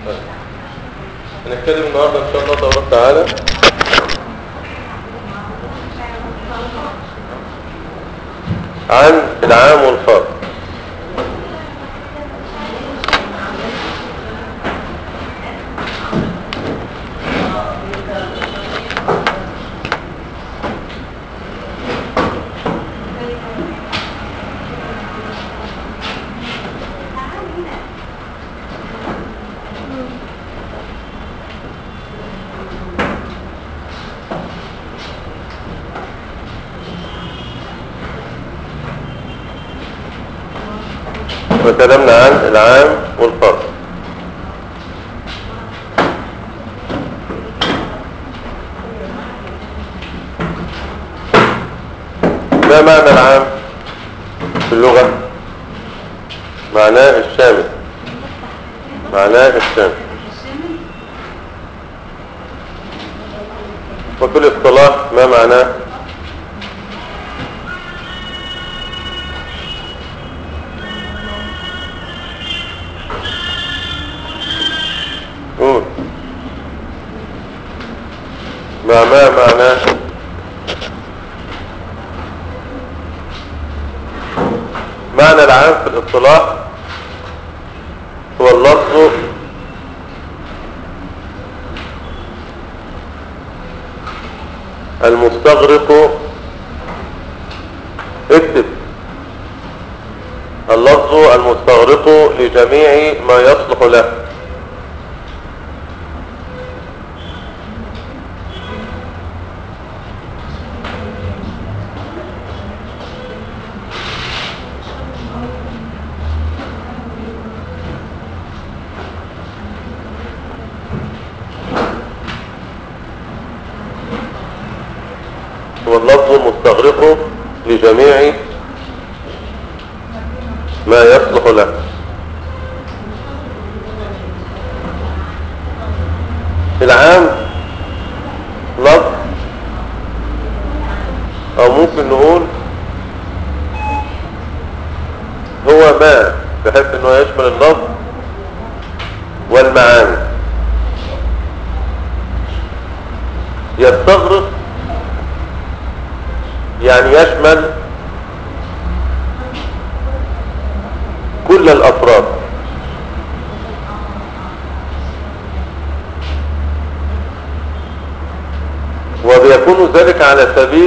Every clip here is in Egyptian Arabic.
هنتكلم النهارده ان شاء الله تبارك وتعالى عن العام والخاص وتكلمنا عن العام والخاص ما معنى العام في اللغة معناه الشامل معناه الشامل وفي الاصطلاح ما معناه قول ما ما معناه معنى العام في الاصطلاح هو اللفظ المستغرق اكتب اللفظ المستغرق لجميع ما يصلح له هو اللفظ المستغرق لجميع ما يصلح له العام لفظ او ممكن نقول هو ما بحيث انه يشمل اللفظ والمعاني يستغرق يعني يشمل كل الافراد وبيكون ذلك على سبيل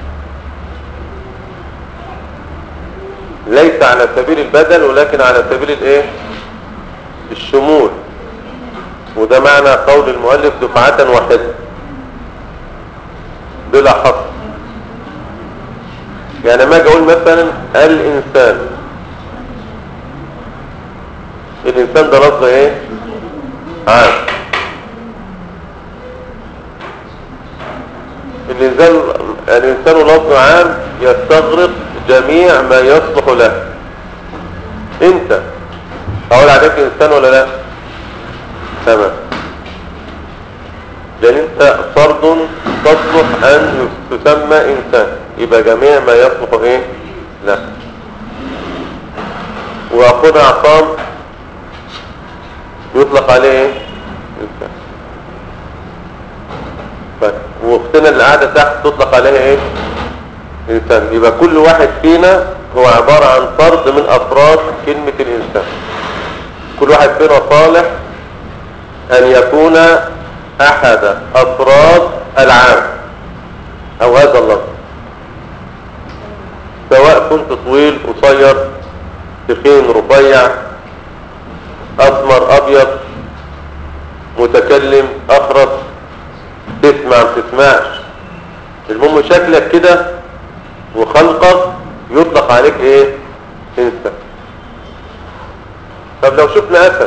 ليس على سبيل البدل ولكن على سبيل الايه الشمول وده معنى قول المؤلف دفعة واحدة بلا حصر يعني ما اجي اقول مثلا الانسان الانسان ده لفظ ايه عام الانسان الانسان لفظ عام يستغرق جميع ما يصلح له انت اقول عليك انسان ولا لا تمام لان انت فرد تصلح ان تسمى انسان يبقى جميع ما يصلح ايه لا واخونا عصام يطلق عليه ايه انسان طيب واختنا اللي قاعده تحت تطلق عليها ايه انسان يبقى كل واحد فينا هو عبارة عن فرد من افراد كلمة الانسان كل واحد فينا صالح ان يكون احد افراد العام او هذا اللفظ سواء كنت طويل قصير تخين رفيع اسمر ابيض متكلم اخرس تسمع ما تسمعش المهم شكلك كده وخلقك يطلق عليك ايه انسان طب لو شفنا اسد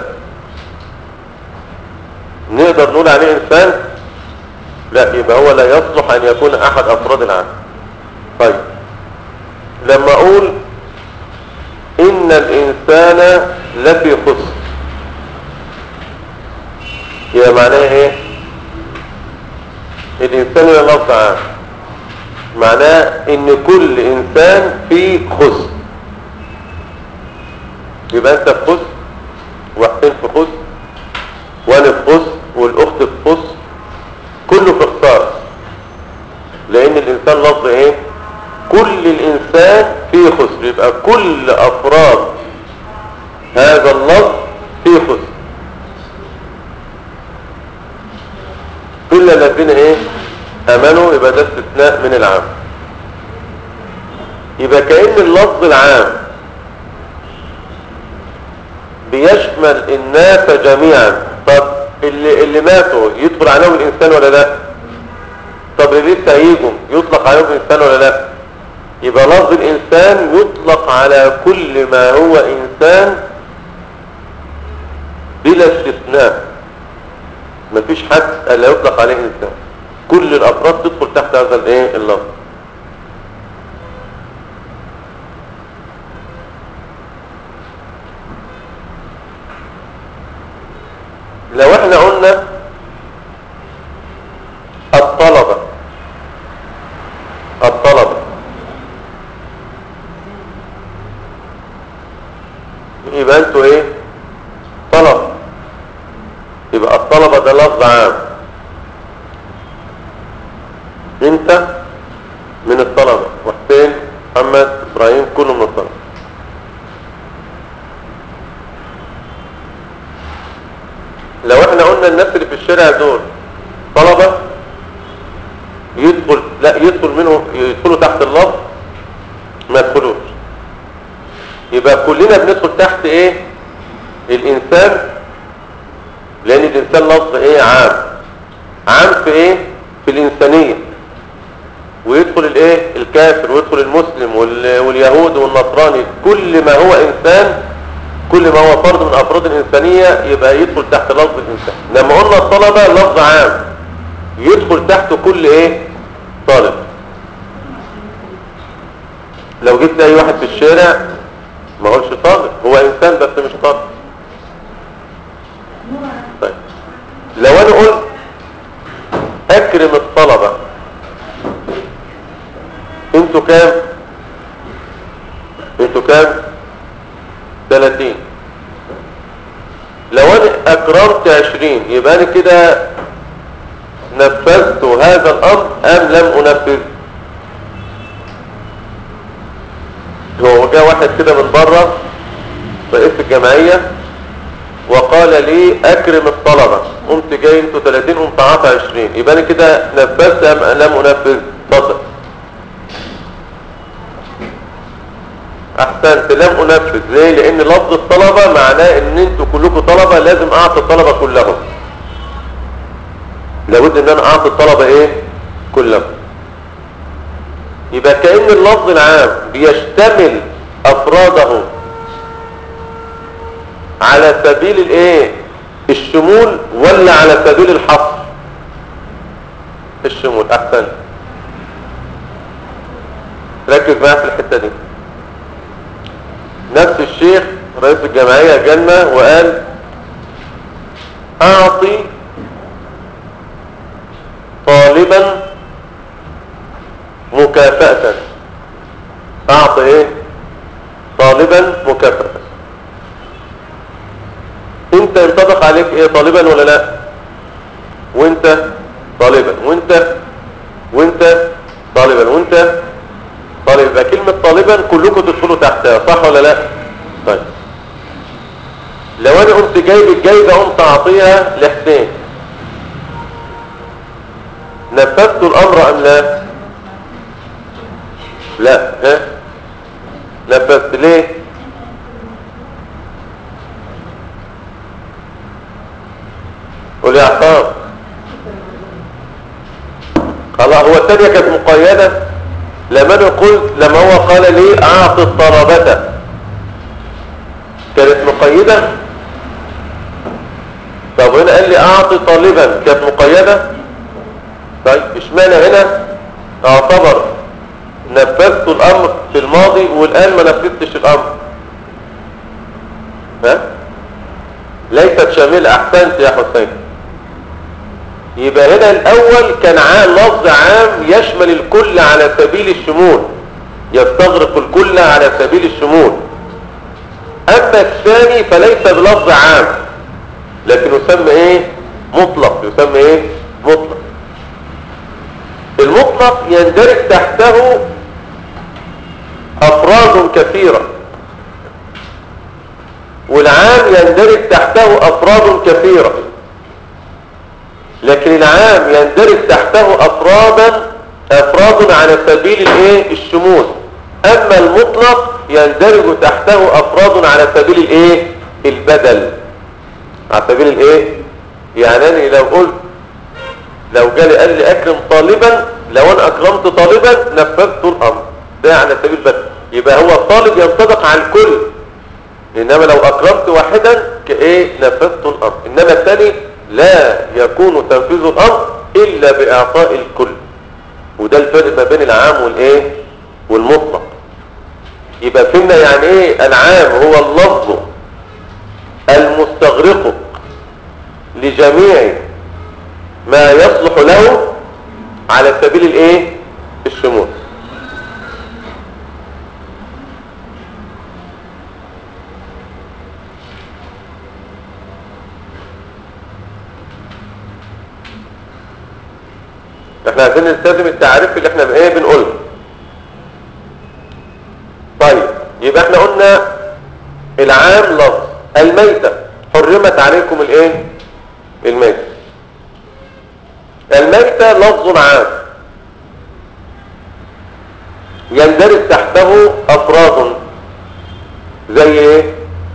نقدر نقول عليه انسان لا يبقى هو لا يصلح ان يكون احد افراد العام طيب لما اقول ان الانسان لفي خسر يبقى معناه ايه الانسان لا لفظ عام معناه ان كل انسان فيه خسر يبقى انت في خسر واحسين في خسر الانسان لفظ ايه كل الانسان فيه خسر يبقى كل افراد هذا اللفظ فيه خسر الا الذين ايه امنوا يبقى ده استثناء من العام يبقى كأن اللفظ العام بيشمل الناس جميعا طب اللي, اللي ماتوا يدخل عليهم الانسان ولا لا طب اللي لسه هيجوا يطلق عليهم الانسان ولا لا يبقى لفظ الانسان يطلق على كل ما هو انسان بلا استثناء مفيش حد الا يطلق عليه انسان كل الافراد تدخل تحت هذا الايه اللفظ لو احنا قلنا الطلبة الطلبة يبقى انتوا ايه طلبة يبقى الطلبة ده لفظ عام انت من الطلبة وحسين محمد ابراهيم كله من الطلبة لو احنا قلنا الناس اللي في الشارع دول طلبة يدخل لا يدخل منهم يدخلوا تحت اللفظ ما يدخلوش يبقى كلنا بندخل تحت ايه الانسان لان الانسان لفظ ايه عام عام في ايه في الانسانية ويدخل الايه الكافر ويدخل المسلم وال- واليهود والنصراني كل ما هو انسان كل ما هو فرد من افراد الانسانية يبقى يدخل تحت لفظ الانسان لما قلنا الطلبة لفظ عام يدخل تحته كل ايه طالب لو جبت اي واحد في الشارع ما هوش طالب هو انسان بس مش طالب طيب لو انا قلت اكرم الطلبة انتوا كام انتوا كام 30 لو انا اكرمت 20 يبقى انا كده نفذت هذا الامر ام لم انفذ هو جاء واحد كده من بره رئيس الجمعية وقال لي اكرم الطلبة قمت جاي انتوا 30 قمت عاطى 20 يبقى انا كده نفذت ام لم انفذ اتفضل احسنت لم انفذ ليه لان لفظ الطلبة معناه ان انتوا كلكم طلبة لازم اعطي الطلبة كلهم لابد ان انا اعطي الطلبة ايه كلهم يبقى كأن اللفظ العام بيشتمل افراده على سبيل الايه الشمول ولا على سبيل الحصر الشمول احسن ركز معايا في الحتة دي نفس الشيخ رئيس الجمعية جنة وقال اعطي طالبا مكافأة اعطي ايه طالبا مكافأة انت ينطبق عليك ايه طالبا ولا لا وانت طالبا وانت وانت طالبا وانت طالب يبقى كلمة طالبا كلكم تدخلوا تحتها صح ولا لا طيب لو انا قمت جايب الجايبة قمت اعطيها لحسين نفذت الامر ام لا لا ها نفذت ليه قول يا عصام خلاص هو الثانية كانت مقيدة لما انا قلت لما هو قال لي اعطي الطلبة كانت مقيدة طب هنا قال لي اعطي طالبا كانت مقيدة طيب اشمعنى هنا اعتبر نفذت الامر في الماضي والان ما نفذتش الامر ها ليست شاملة احسنت يا حسين يبقى هنا الاول كان عام لفظ عام يشمل الكل على سبيل الشمول يستغرق الكل على سبيل الشمول اما الثاني فليس بلفظ عام لكن يسمى ايه مطلق يسمى ايه مطلق المطلق المطلق يندرج تحته افراد كثيرة والعام يندرج تحته افراد كثيرة لكن العام يندرج تحته افرادا افراد على سبيل الايه الشمول اما المطلق يندرج تحته افراد على سبيل الايه البدل على سبيل الايه يعني انا لو قلت لو جالي قال لي اكرم طالبا لو انا اكرمت طالبا نفذت الامر ده على سبيل البدل يبقى هو الطالب ينطبق على الكل انما لو اكرمت واحدا كايه نفذت الامر انما الثاني لا يكون تنفيذ الامر الا باعطاء الكل وده الفرق ما بين العام والايه والمطلق يبقى فهمنا يعني ايه العام هو اللفظ المستغرق لجميع ما يصلح له على سبيل الايه الشمول احنا عايزين نلتزم التعريف اللي احنا ايه بنقوله طيب يبقى احنا قلنا العام لفظ الميتة حرمت عليكم الايه الميتة الميتة لفظ عام يندرج تحته افراد زي ايه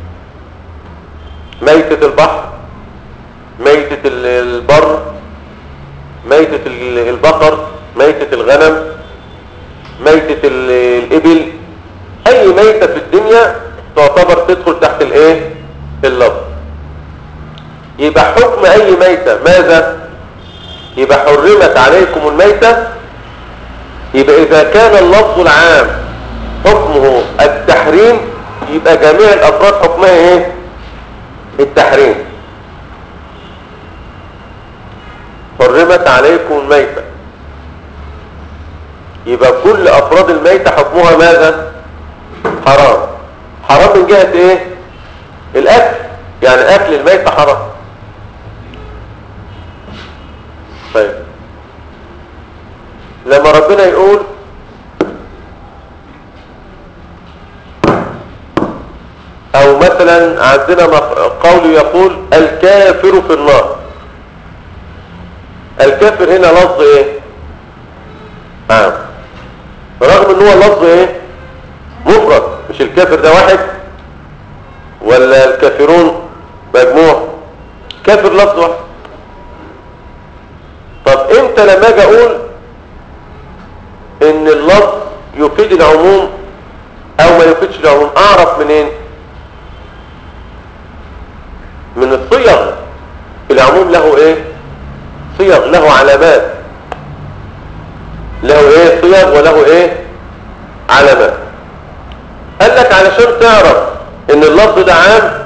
ميتة البحر ميتة البر ميتة البقر ميتة الغنم ميتة الإبل أي ميتة في الدنيا تعتبر تدخل تحت الإيه اللفظ يبقى حكم أي ميتة ماذا يبقى حرمت عليكم الميتة يبقى إذا كان اللفظ العام حكمه التحريم يبقى جميع الأفراد حكمها إيه التحريم حرمت عليكم الميتة يبقى كل أفراد الميتة حكمها ماذا حرام حرام من جهة ايه الأكل يعني أكل الميتة حرام طيب لما ربنا يقول أو مثلا عندنا قول يقول الكافر في النار الكافر هنا لفظ ايه نعم رغم ان هو لفظ ايه مفرد مش الكافر ده واحد ولا الكافرون مجموع كافر لفظ واحد طب امتى لما اجي اقول ان اللفظ يفيد العموم او ما يفيدش العموم اعرف منين من الصيغ العموم له ايه صيغ له علامات له ايه صيغ وله ايه علامات قال لك علشان تعرف ان اللفظ ده عام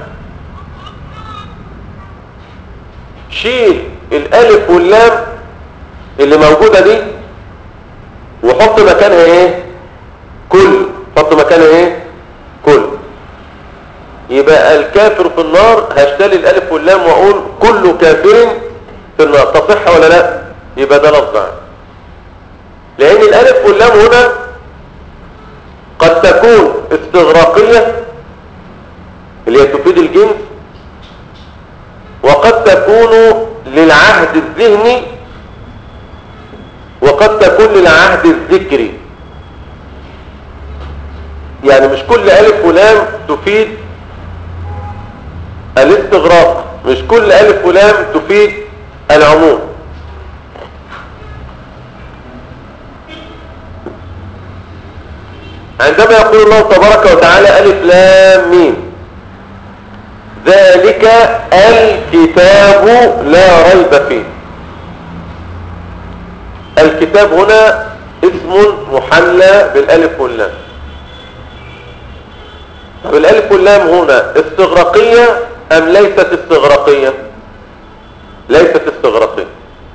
شيل الالف واللام اللي موجودة دي وحط مكانها ايه كل حط مكانها ايه كل يبقى الكافر في النار هشتري الالف واللام واقول كل كافر في النار تصح ولا لا يبقى ده لفظ عام لان الالف واللام هنا قد تكون استغراقية اللي هي تفيد الجنس وقد تكون للعهد الذهني وقد تكون للعهد الذكري يعني مش كل ألف ولام تفيد الاستغراق مش كل ألف ولام تفيد العموم عندما يقول الله تبارك وتعالى ألف لام ميم ذلك الكتاب لا ريب فيه الكتاب هنا اسم محلى بالالف واللام طب الالف واللام هنا استغراقية ام ليست استغراقية ليست استغراقية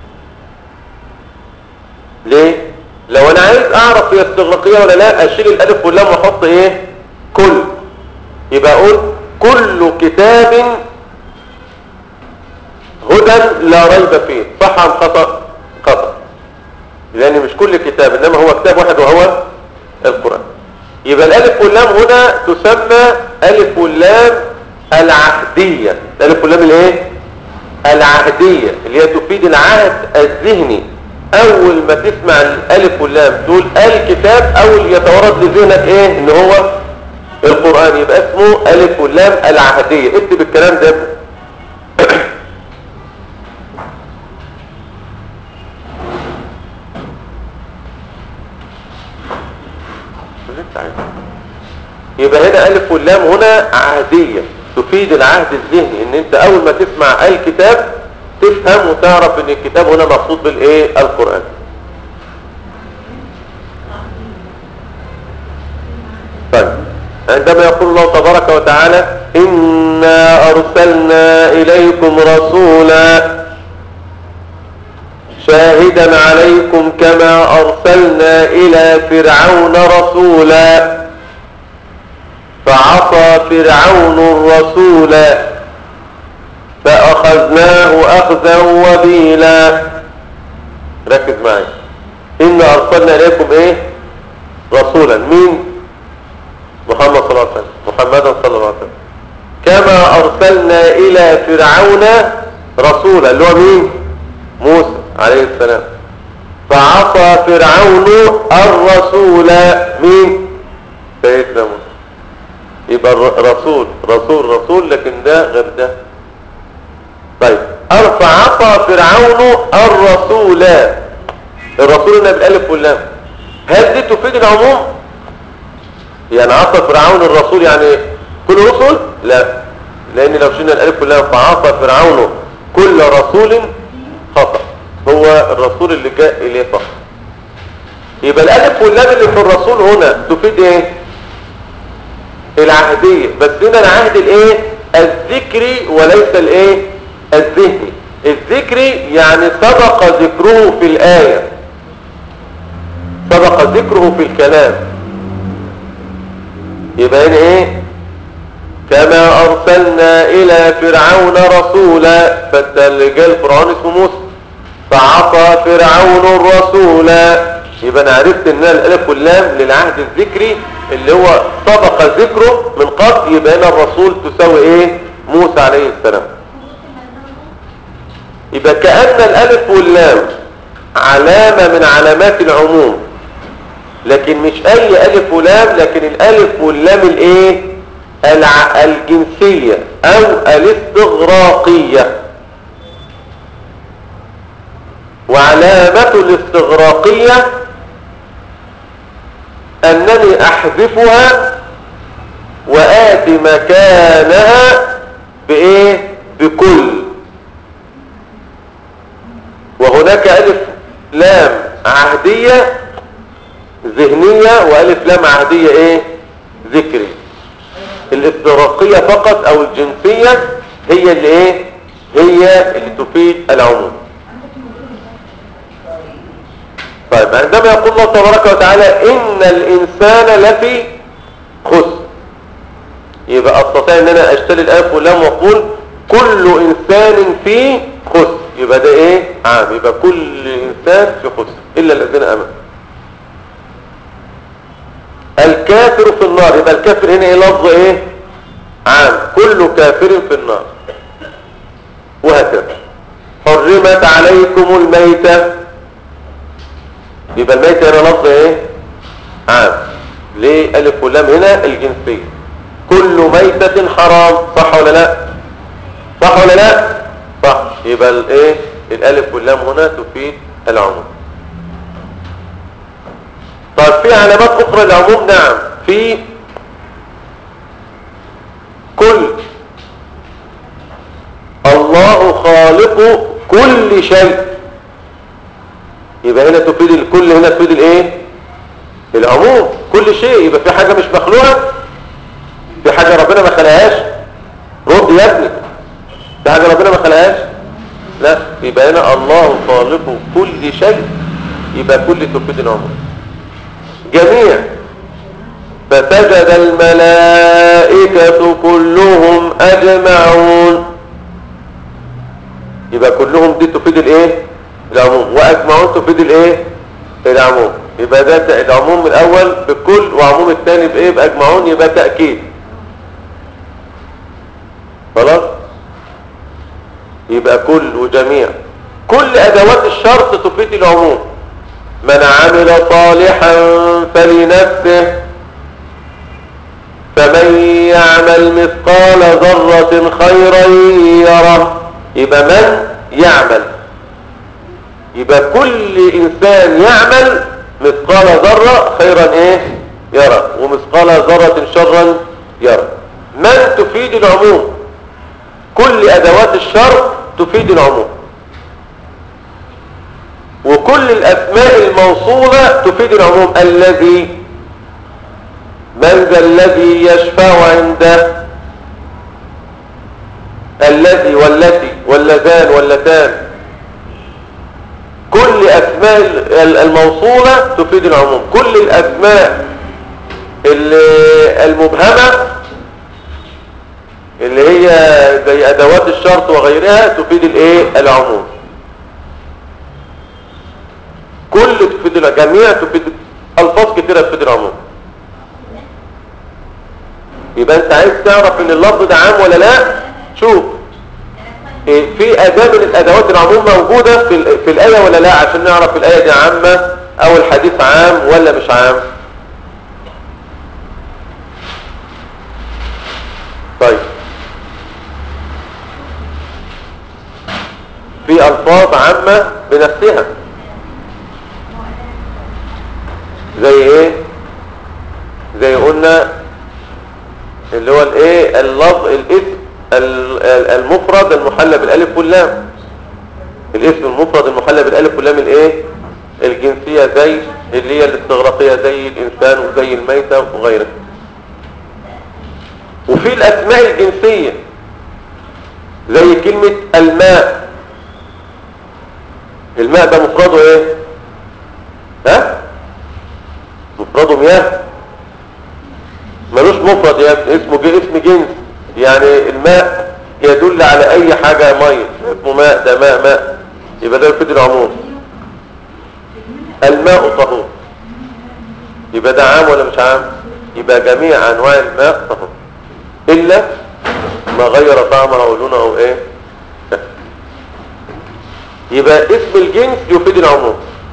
ليه لو انا عايز اعرف هي استغراقية ولا لا اشيل الالف واللام واحط ايه كل يبقى اقول كل كتاب هدى لا ريب فيه صح ام خطأ خطأ لان مش كل كتاب انما هو كتاب واحد وهو القرآن يبقى الالف واللام هنا تسمى الف واللام العهدية الالف واللام الايه العهدية اللي هي تفيد العهد الذهني اول ما تسمع الالف واللام تقول الكتاب اول يتورد لذهنك ايه ان هو القرآن يبقى اسمه الف واللام العهدية اكتب الكلام ده يبقى هنا ألف واللام هنا عهدية تفيد العهد الذهني ان انت اول ما تسمع الكتاب تفهم وتعرف ان الكتاب هنا مقصود بالايه القرآن طيب عندما يقول الله تبارك وتعالى إنا أرسلنا إليكم رسولا شاهدا عليكم كما أرسلنا إلى فرعون رسولا فعصى فرعون الرسول فأخذناه أخذا وبيلا ركز معي إنا أرسلنا إليكم إيه رسولا مين محمد صلى الله عليه وسلم محمدا صلى الله عليه وسلم كما أرسلنا إلى فرعون رسولا اللي هو مين موسى عليه السلام فعصى فرعون الرسول مين سيدنا موسى يبقى رسول رسول رسول لكن ده غير ده طيب ارفع عصى فرعون الرسول الرسول هنا بالالف واللام هل دي تفيد العموم يعني عصى فرعون الرسول يعني كل رسل لا لان لو شلنا الالف واللام فعصى فرعون كل رسول خطأ هو الرسول اللي جاء اليه فقط يبقى الالف واللام اللي في الرسول هنا تفيد ايه العهدية بس هنا العهد الايه الذكري وليس الايه الذهني الذكري يعني سبق ذكره في الآية سبق ذكره في الكلام يبقى هنا ايه كما ارسلنا الى فرعون رسولا فاللي جاء فرعون اسمه موسى فعصى فرعون الرسول يبقى انا عرفت ان الالف واللام للعهد الذكري اللي هو سبق ذكره من قبل يبقى هنا الرسول تساوي ايه موسى عليه السلام يبقى كأن الالف واللام علامة من علامات العموم لكن مش اي الف ولام لكن الالف واللام الايه الع... الجنسية او الاستغراقية وعلامة الاستغراقية أنني أحذفها وآتي مكانها بإيه بكل وهناك ألف لام عهدية ذهنية وألف لام عهدية إيه ذكري الاستغراقية فقط أو الجنسية هي اللي إيه هي اللي تفيد العموم طيب عندما يقول الله تبارك وتعالى إن الإنسان لفي خسر يبقى أستطيع أن أنا أشتري الآية واللام وأقول كل إنسان في خسر يبقى ده إيه عام يبقى كل إنسان في خسر إلا الذين أمنوا الكافر في النار يبقى الكافر هنا إيه لفظ إيه عام كل كافر في النار وهكذا حرمت عليكم الميتة يبقى الميتة هنا لفظ ايه عام ليه الف ولام هنا الجنسية كل ميتة حرام صح ولا لا صح ولا لا صح يبقى الايه الالف واللام هنا تفيد العموم طيب في علامات اخرى للعموم نعم في كل الله خالق كل شيء يبقى هنا تفيد الكل هنا تفيد الايه العموم كل شيء يبقى في حاجة مش مخلوقة في حاجة ربنا ما خلقهاش رد يا ابني في حاجة ربنا ما خلقهاش لا يبقى هنا الله خالق كل شيء يبقى كل تفيد العموم جميع فسجد الملائكة كلهم أجمعون يبقى كلهم دي تفيد الايه العموم واجمعون تفيد الايه العموم يبقى ده ت- العموم الاول بكل وعموم الثاني بايه باجمعون يبقى تاكيد خلاص يبقى كل وجميع كل ادوات الشرط تفيد العموم من عمل صالحا فلنفسه فمن يعمل مثقال ذرة خيرا يره يبقى من يعمل يبقى كل انسان يعمل مثقال ذرة خيرا ايه يرى ومثقال ذرة شرا يرى من تفيد العموم كل ادوات الشر تفيد العموم وكل الاسماء الموصولة تفيد العموم الذي من ذا الذي يشفع عنده الذي والتي واللذان واللتان كل اسماء ال- الموصولة تفيد العموم كل الاسماء ال- المبهمة اللي هي زي ادوات الشرط وغيرها تفيد الايه العموم كل تفيد الع- جميع تفيد الفاظ كتيرة تفيد العموم يبقى انت عايز تعرف ان اللفظ ده عام ولا لا شوف إيه، في اداة من الادوات العموم موجودة في, ال- في الاية ولا لا عشان نعرف الاية دي عامة او الحديث عام ولا مش عام طيب في الفاظ عامة بنفسها زي ايه زي قلنا اللي هو الايه اللفظ الاسم ال- ال- المفرد المحلى بالالف واللام الاسم المفرد المحلى بالالف واللام الايه الجنسية زي اللي هي الاستغراقية زي الانسان وزي الميتة وغيرها وفي الاسماء الجنسية زي كلمة الماء الماء ده مفرده ايه ها مفرده مياه ملوش مفرد يا ابني اسمه ج- اسم جنس يعني الماء يدل على اي حاجة مية اسمه ماء ده ماء ماء يبقى ده يفيد العموم الماء طهور يبقى ده عام ولا مش عام يبقى جميع انواع الماء طهور الا ما غير طعمه او لونه او ايه يبقى اسم الجنس يفيد العموم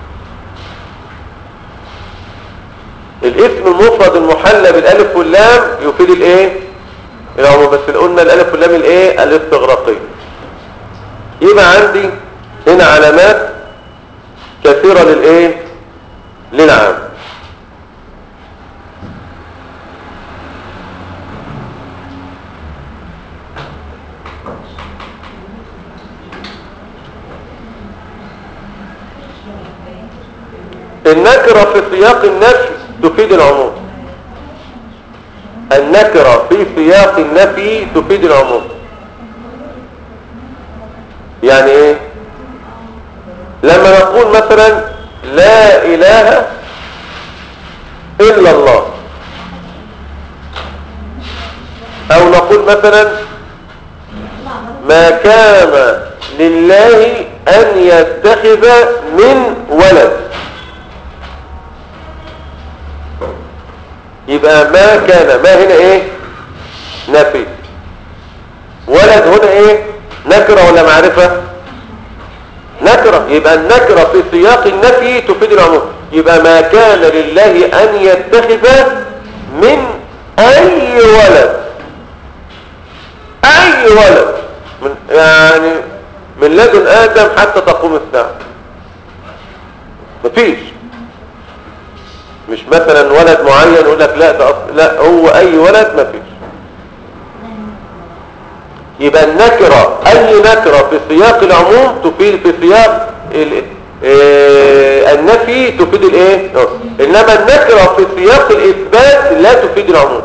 الاسم المفرد المحلى بالالف واللام يفيد الايه العموم بس اللي قلنا الالف واللام الايه الاستغراقيه يبقى عندي هنا علامات كثيره للايه للعام النكرة في سياق النفي تفيد العموم النكرة في سياق النفي تفيد العموم يعني ايه لما نقول مثلا لا اله الا الله او نقول مثلا ما كان لله ان يتخذ من ولد يبقى ما كان ما هنا ايه نفي ولد هنا ايه نكرة ولا معرفة نكرة يبقى النكرة في سياق النفي تفيد العموم يبقى ما كان لله ان يتخذ من اي ولد اي ولد من يعني من لدن ادم حتى تقوم الساعة مفيش مش مثلا ولد معين يقول لك لا ده أصل لا هو اي ولد ما فيش يبقى النكرة اي نكرة في سياق العموم تفيد في سياق ال- آه، النفي تفيد الايه آه. انما النكرة في سياق الاثبات لا تفيد العموم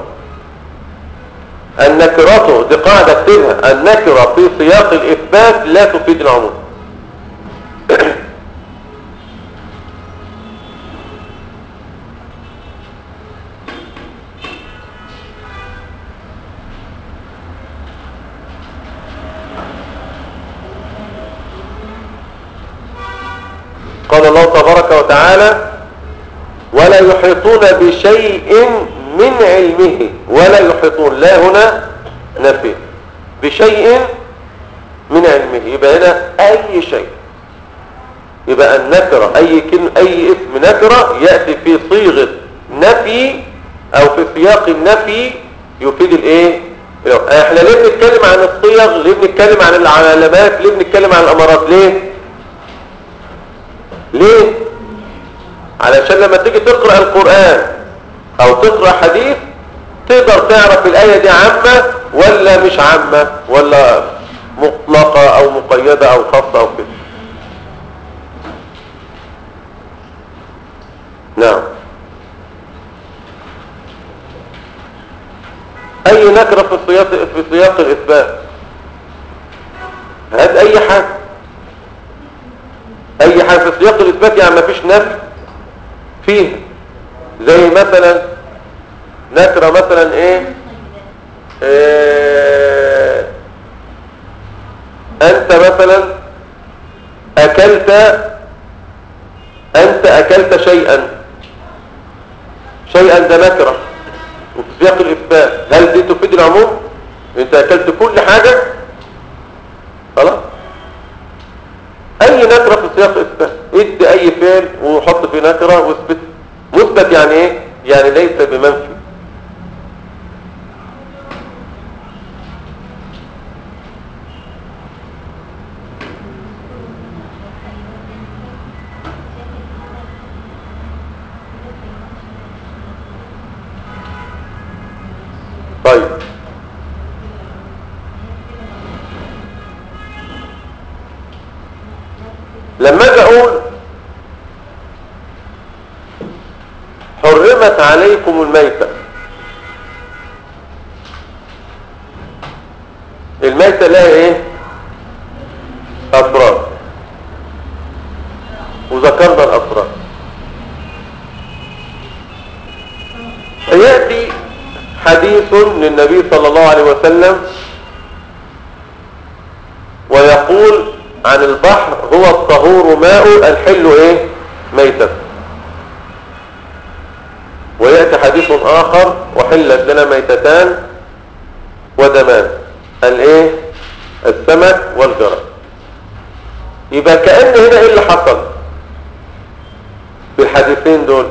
النكرة دي قاعدة اكتبها النكرة في سياق الاثبات لا تفيد العموم قال الله تبارك وتعالى ولا يحيطون بشيء من علمه ولا يحيطون لا هنا نفي بشيء من علمه يبقى هنا أي شيء يبقى النكرة أي, كلمة أي اسم نكرة يأتي في صيغة نفي أو في سياق النفي يفيد الإيه احنا ليه بنتكلم عن الصيغ ليه بنتكلم عن العلامات ليه بنتكلم عن الأمارات ليه ليه علشان لما تيجي تقرأ القرآن أو تقرأ حديث تقدر تعرف الآية دي عامة ولا مش عامة ولا مطلقة أو مقيدة أو خاصة أو كده نعم اي نكرة في سياق في سياق الاثبات هات اي حاجة اي حاجة في سياق الاثبات يعني ما فيش نفي فيها زي مثلا نكرة مثلا ايه, إيه انت مثلا اكلت انت اكلت شيئا شيئا ده نكره وفي سياق الإثبات هل دي تفيد العموم انت اكلت كل حاجة خلاص اي نكرة في سياق إثبات ادي اي فعل وحط فيه نكرة واثبت مثبت يعني ايه يعني ليس بمنفي طيب لما اجي اقول حرمت عليكم الميتة الميتة لها ايه افراد وذكرنا الافراد فيأتي حديث للنبي صلى الله عليه وسلم ويقول عن البحر هو الطهور ماء الحل ايه ميتة ويأتي حديث آخر وحلت لنا ميتتان ودمان الايه السمك والجرد يبقى كأن هنا ايه اللي حصل في الحديثين دول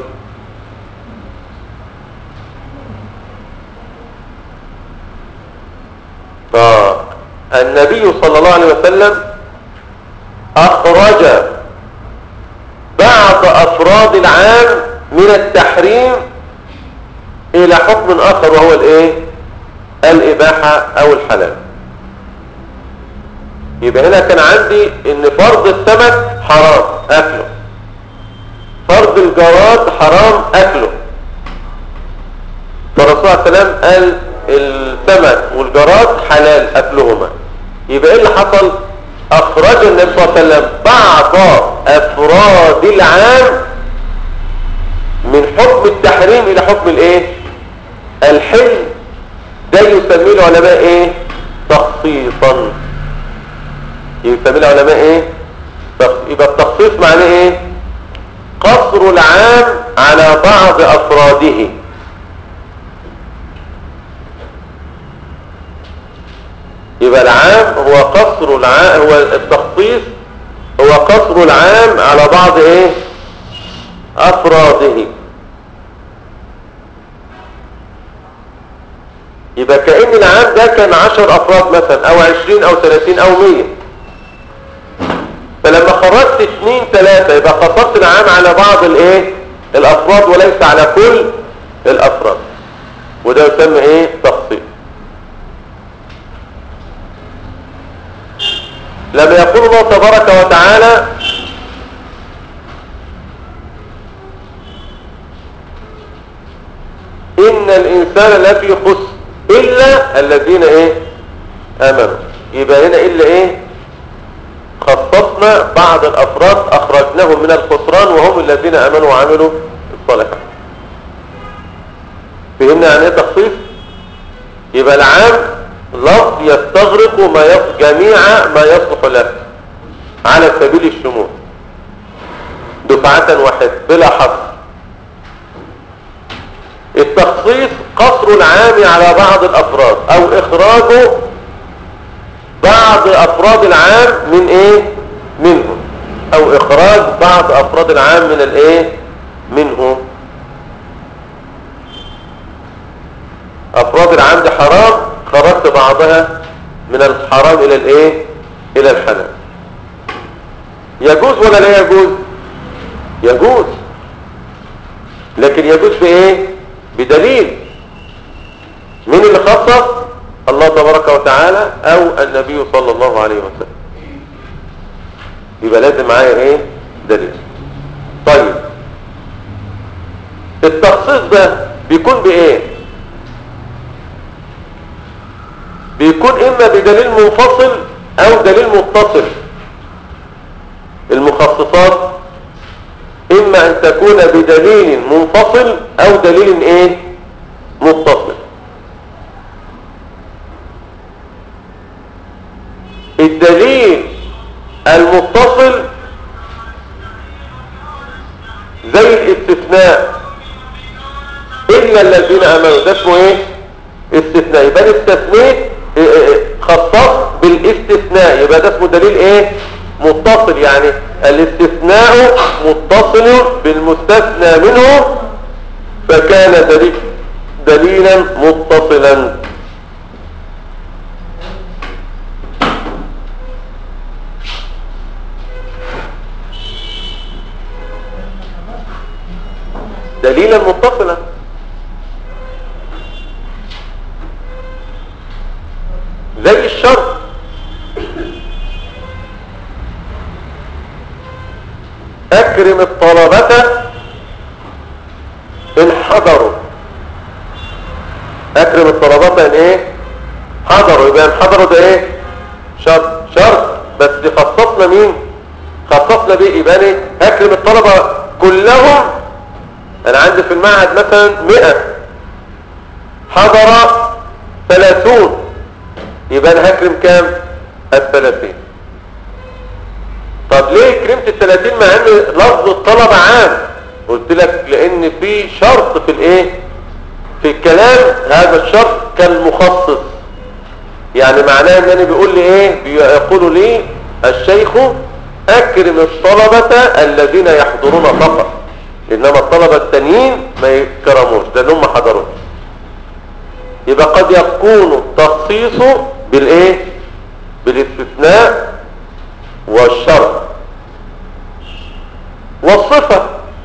النبي صلى الله عليه وسلم أخرج بعض أفراد العام من التحريم إلى حكم آخر وهو الإيه؟ الإباحة أو الحلال يبقى هنا كان عندي إن فرض السمك حرام أكله فرض الجراد حرام أكله فالرسول عليه السلام قال السمك والجراد حلال أكلهما يبقى ايه اللي حصل اخرج النبي صلى الله عليه وسلم بعض افراد العام من حكم التحريم الى حكم الايه الحل ده يسميه العلماء ايه تخصيصا يسميه العلماء ايه يبقى التخصيص معناه ايه قصر العام على بعض افراده يبقى العام هو قصر العام هو التخصيص هو قصر العام على بعض ايه افراده يبقى كأن العام ده كان عشر افراد مثلا او عشرين او ثلاثين او مية فلما خرجت اثنين ثلاثة يبقى قصرت العام على بعض الايه الافراد وليس على كل الافراد وده يسمى ايه تخصيص لما يقول الله تبارك وتعالى إن الإنسان لفي خسر إلا الذين إيه آمنوا يبقى هنا إلا إيه خصصنا بعض الأفراد أخرجناهم من الخسران وهم الذين آمنوا وعملوا الصالحات فهمنا يعني إيه تخصيص يبقى العام لفظ يستغرق ما يص... جميع ما يصلح له على سبيل الشمول دفعة واحدة بلا حصر التخصيص قصر العام على بعض الافراد او اخراج بعض افراد العام من ايه منه او اخراج بعض افراد العام من الايه منه افراد العام دي حرام خرجت بعضها من الحرام الى الايه الى الحلال يجوز ولا لا يجوز يجوز لكن يجوز بايه بدليل مين اللي خصص الله تبارك وتعالى او النبي صلى الله عليه وسلم يبقى لازم معايا ايه دليل طيب التخصيص ده بيكون بايه بيكون اما بدليل منفصل او دليل متصل المخصصات اما ان تكون بدليل منفصل او دليل ايه متصل الدليل المتصل زي الاستثناء الا الذين امنوا ده اسمه ايه استثناء يبقى أنا استثنيت إيه إيه إيه، خصصت بالاستثناء يبقى ده اسمه دليل ايه متصل يعني الاستثناء متصل بالمستثنى منه فكان دليل دليلا متصلا دليلا متصلا زي الشرط اكرم الطلبة ان حضروا اكرم الطلبة ان ايه حضروا يبقى ان حضروا ده ايه شرط شرط بس دي خصصنا مين خصصنا بيه يبقى ايه اكرم الطلبة كلهم انا عندي في المعهد مثلا 100 حضر 30 يبقى انا هكرم كام الثلاثين طب ليه كرمت الثلاثين مع ان لفظ الطلبة عام قلت لك لان في شرط في الايه في الكلام هذا الشرط كان مخصص يعني معناه ان انا بيقول لي ايه بيقول لي الشيخ اكرم الطلبة الذين يحضرون فقط انما الطلبة التانيين ما يكرموش لان هم حضروش يبقى قد يكون التخصيص بالايه بالاستثناء والشرط والصفة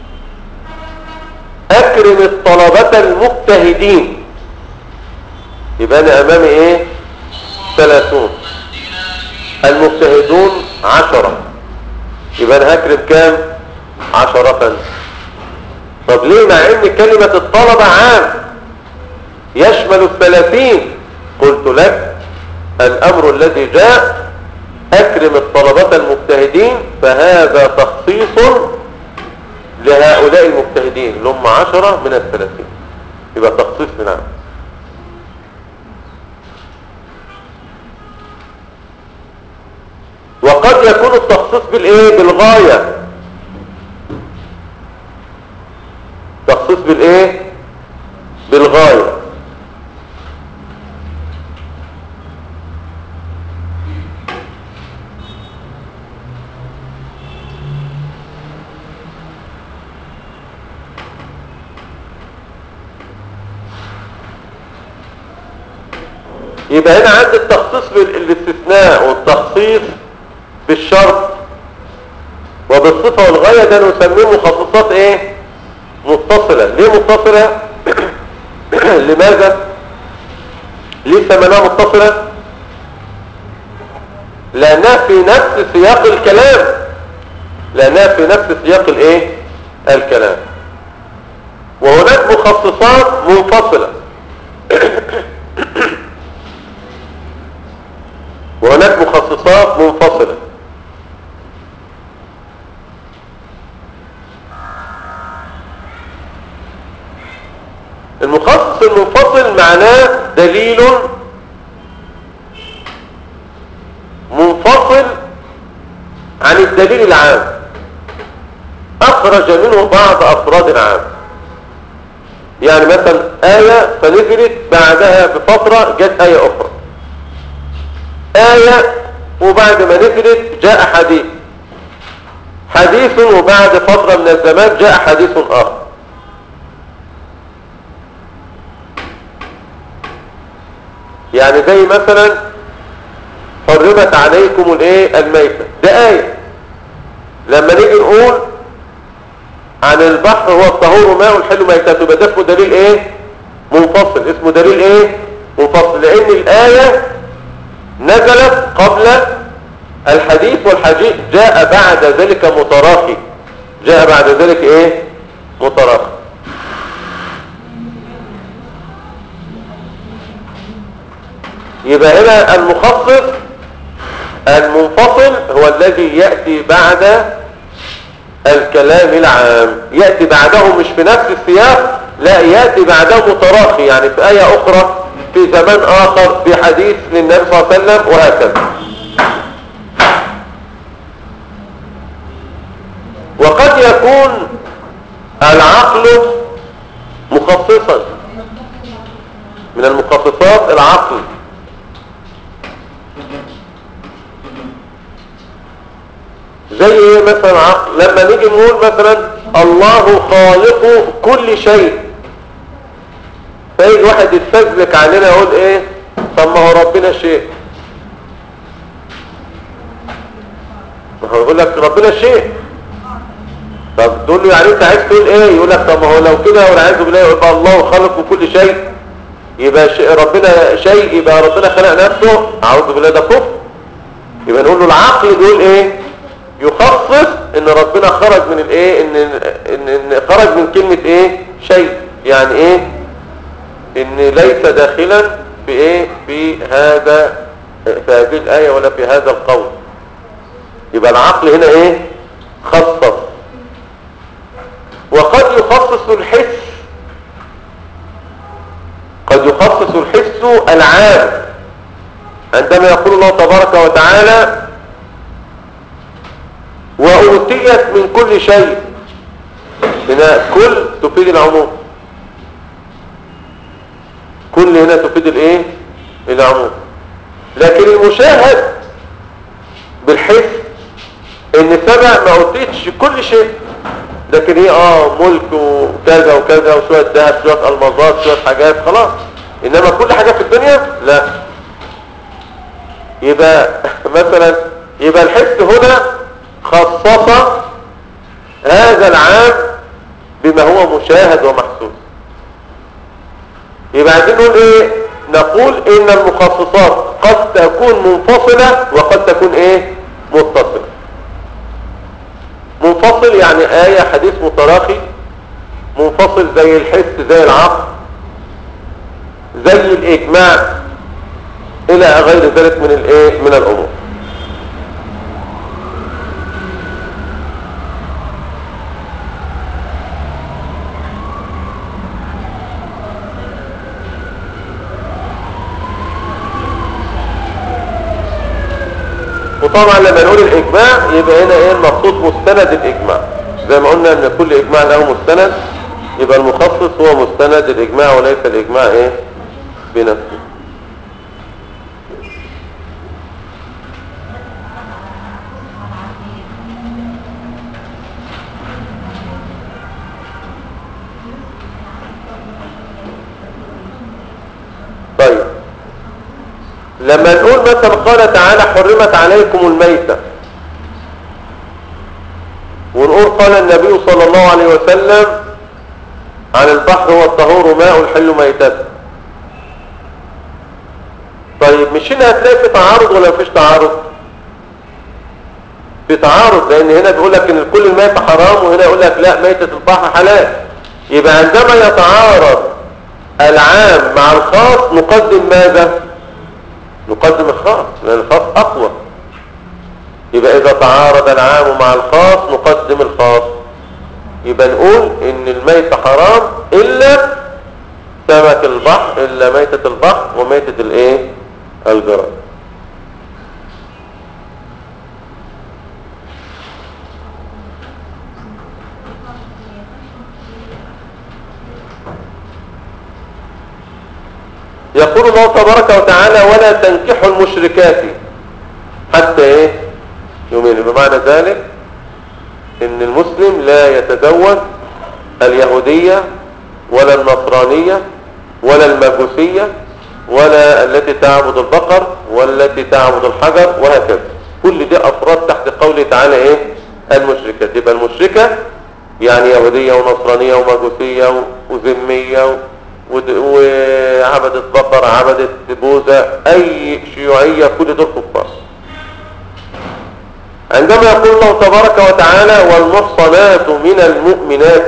اكرم الطلبة المجتهدين يبقى انا امامي ايه ثلاثون المجتهدون عشرة يبقى انا هكرم كام عشرة طب ليه مع ان كلمة الطلبة عام يشمل الثلاثين قلت لك الامر الذي جاء اكرم الطلبة المجتهدين فهذا تخصيص لهؤلاء المجتهدين اللي هم عشرة من الثلاثين يبقى تخصيص من عام وقد يكون التخصيص بالايه بالغاية تخصيص بالايه بالغاية يبقى هنا عندي التخصيص بالاستثناء والتخصيص بالشرط وبالصفة والغاية ده نسميه مخصصات ايه متصلة ليه متصلة لماذا ليه سميناها متصلة لانها في نفس سياق الكلام لانها في نفس سياق الايه الكلام وهناك مخصصات منفصلة وهناك مخصصات منفصلة المخصص المنفصل معناه دليل منفصل عن الدليل العام اخرج منه بعض افراد العام يعني مثلا آية فنزلت بعدها بفترة جت آية أخرى آية وبعد ما نزلت جاء حديث حديث وبعد فترة من الزمان جاء حديث آخر يعني زي مثلا حرمت عليكم الايه الميتة ده آية لما نيجي نقول عن البحر هو الطهور ماء الحل ميتته يبقى ده اسمه دليل ايه منفصل اسمه دليل ايه منفصل لان الآية نزلت قبل الحديث والحديث جاء بعد ذلك متراخي جاء بعد ذلك ايه متراخي يبقى هنا المخصص المنفصل هو الذي يأتي بعد الكلام العام يأتي بعده مش في نفس السياق لا يأتي بعده متراخي يعني في آية أخرى في زمان آخر في حديث للنبي صلى الله عليه وسلم وهكذا وقد يكون العقل مخصصا من المخصصات العقل زي ايه مثلا عقل لما نيجي نقول مثلا الله خالق كل شيء فيجي واحد يستدرك علينا يقول ايه طب ما هو ربنا شيء ما هو يقول لك ربنا شيء طب تقول له يعني انت عايز تقول ايه يقول لك طب ما هو لو كده والعياذ بالله يبقى الله خلق كل شيء يبقى شيء ربنا شيء يبقى ربنا خلق نفسه اعوذ بالله ده كفر يبقى نقول له العقل بيقول ايه يخصص ان ربنا خرج من الايه ان ان, إن خرج من كلمة ايه شيء يعني ايه ان ليس داخلا في ايه في هذا في هذه الآية ولا في هذا القول يبقى العقل هنا ايه خصص وقد يخصص الحس قد يخصص الحس العام عندما يقول الله تبارك وتعالى وأوتيت من كل شيء هنا كل تفيد العموم كل هنا تفيد الايه العموم لكن المشاهد بالحس ان سبع ما اوتيتش كل شيء لكن هي اه ملك وكذا وكذا وشوية ذهب شوية المظات شوية حاجات خلاص انما كل حاجة في الدنيا لا يبقى مثلا يبقى الحس هنا خصص هذا العام بما هو مشاهد ومحسوس يبقى عايزين نقول ايه نقول ان المخصصات قد تكون منفصلة وقد تكون ايه متصلة منفصل يعني آية حديث متراخي منفصل زي الحس زي العقل زي الإجماع إلى غير ذلك من الإيه من الأمور وطبعا لما نقول الإجماع يبقى هنا إيه المقصود مستند الإجماع زي ما قلنا ان كل اجماع له مستند يبقى المخصص هو مستند الاجماع وليس الاجماع ايه بنفسه طيب لما نقول مثلا قال تعالى حرمت عليكم الميتة ونقول قال النبي صلى الله عليه وسلم عن البحر والطهور ماء الحل ميتته طيب مش هنا هتلاقي في تعارض ولا مفيش تعارض في تعارض لان هنا بيقول لك ان كل الميتة حرام وهنا يقول لك لا ميتة البحر حلال يبقى عندما يتعارض العام مع الخاص نقدم ماذا نقدم الخاص لان الخاص اقوى يبقى اذا تعارض العام مع الخاص نقدم الخاص يبقى نقول ان الميت حرام الا سمك البحر الا ميتة البحر وميتة الايه الجراد يقول الله تبارك وتعالى ولا تنكحوا المشركات حتى ايه يؤمنوا بمعنى ذلك ان المسلم لا يتزوج اليهودية ولا النصرانية ولا المجوسية ولا التي تعبد البقر والتي تعبد الحجر وهكذا كل دي افراد تحت قوله تعالى ايه المشركات يبقى المشركة يعني يهودية ونصرانية ومجوسية وذمية وعبدة بقر عبدة بوذا اي شيوعية كل دول كفار عندما يقول الله تبارك وتعالى والمحصنات من المؤمنات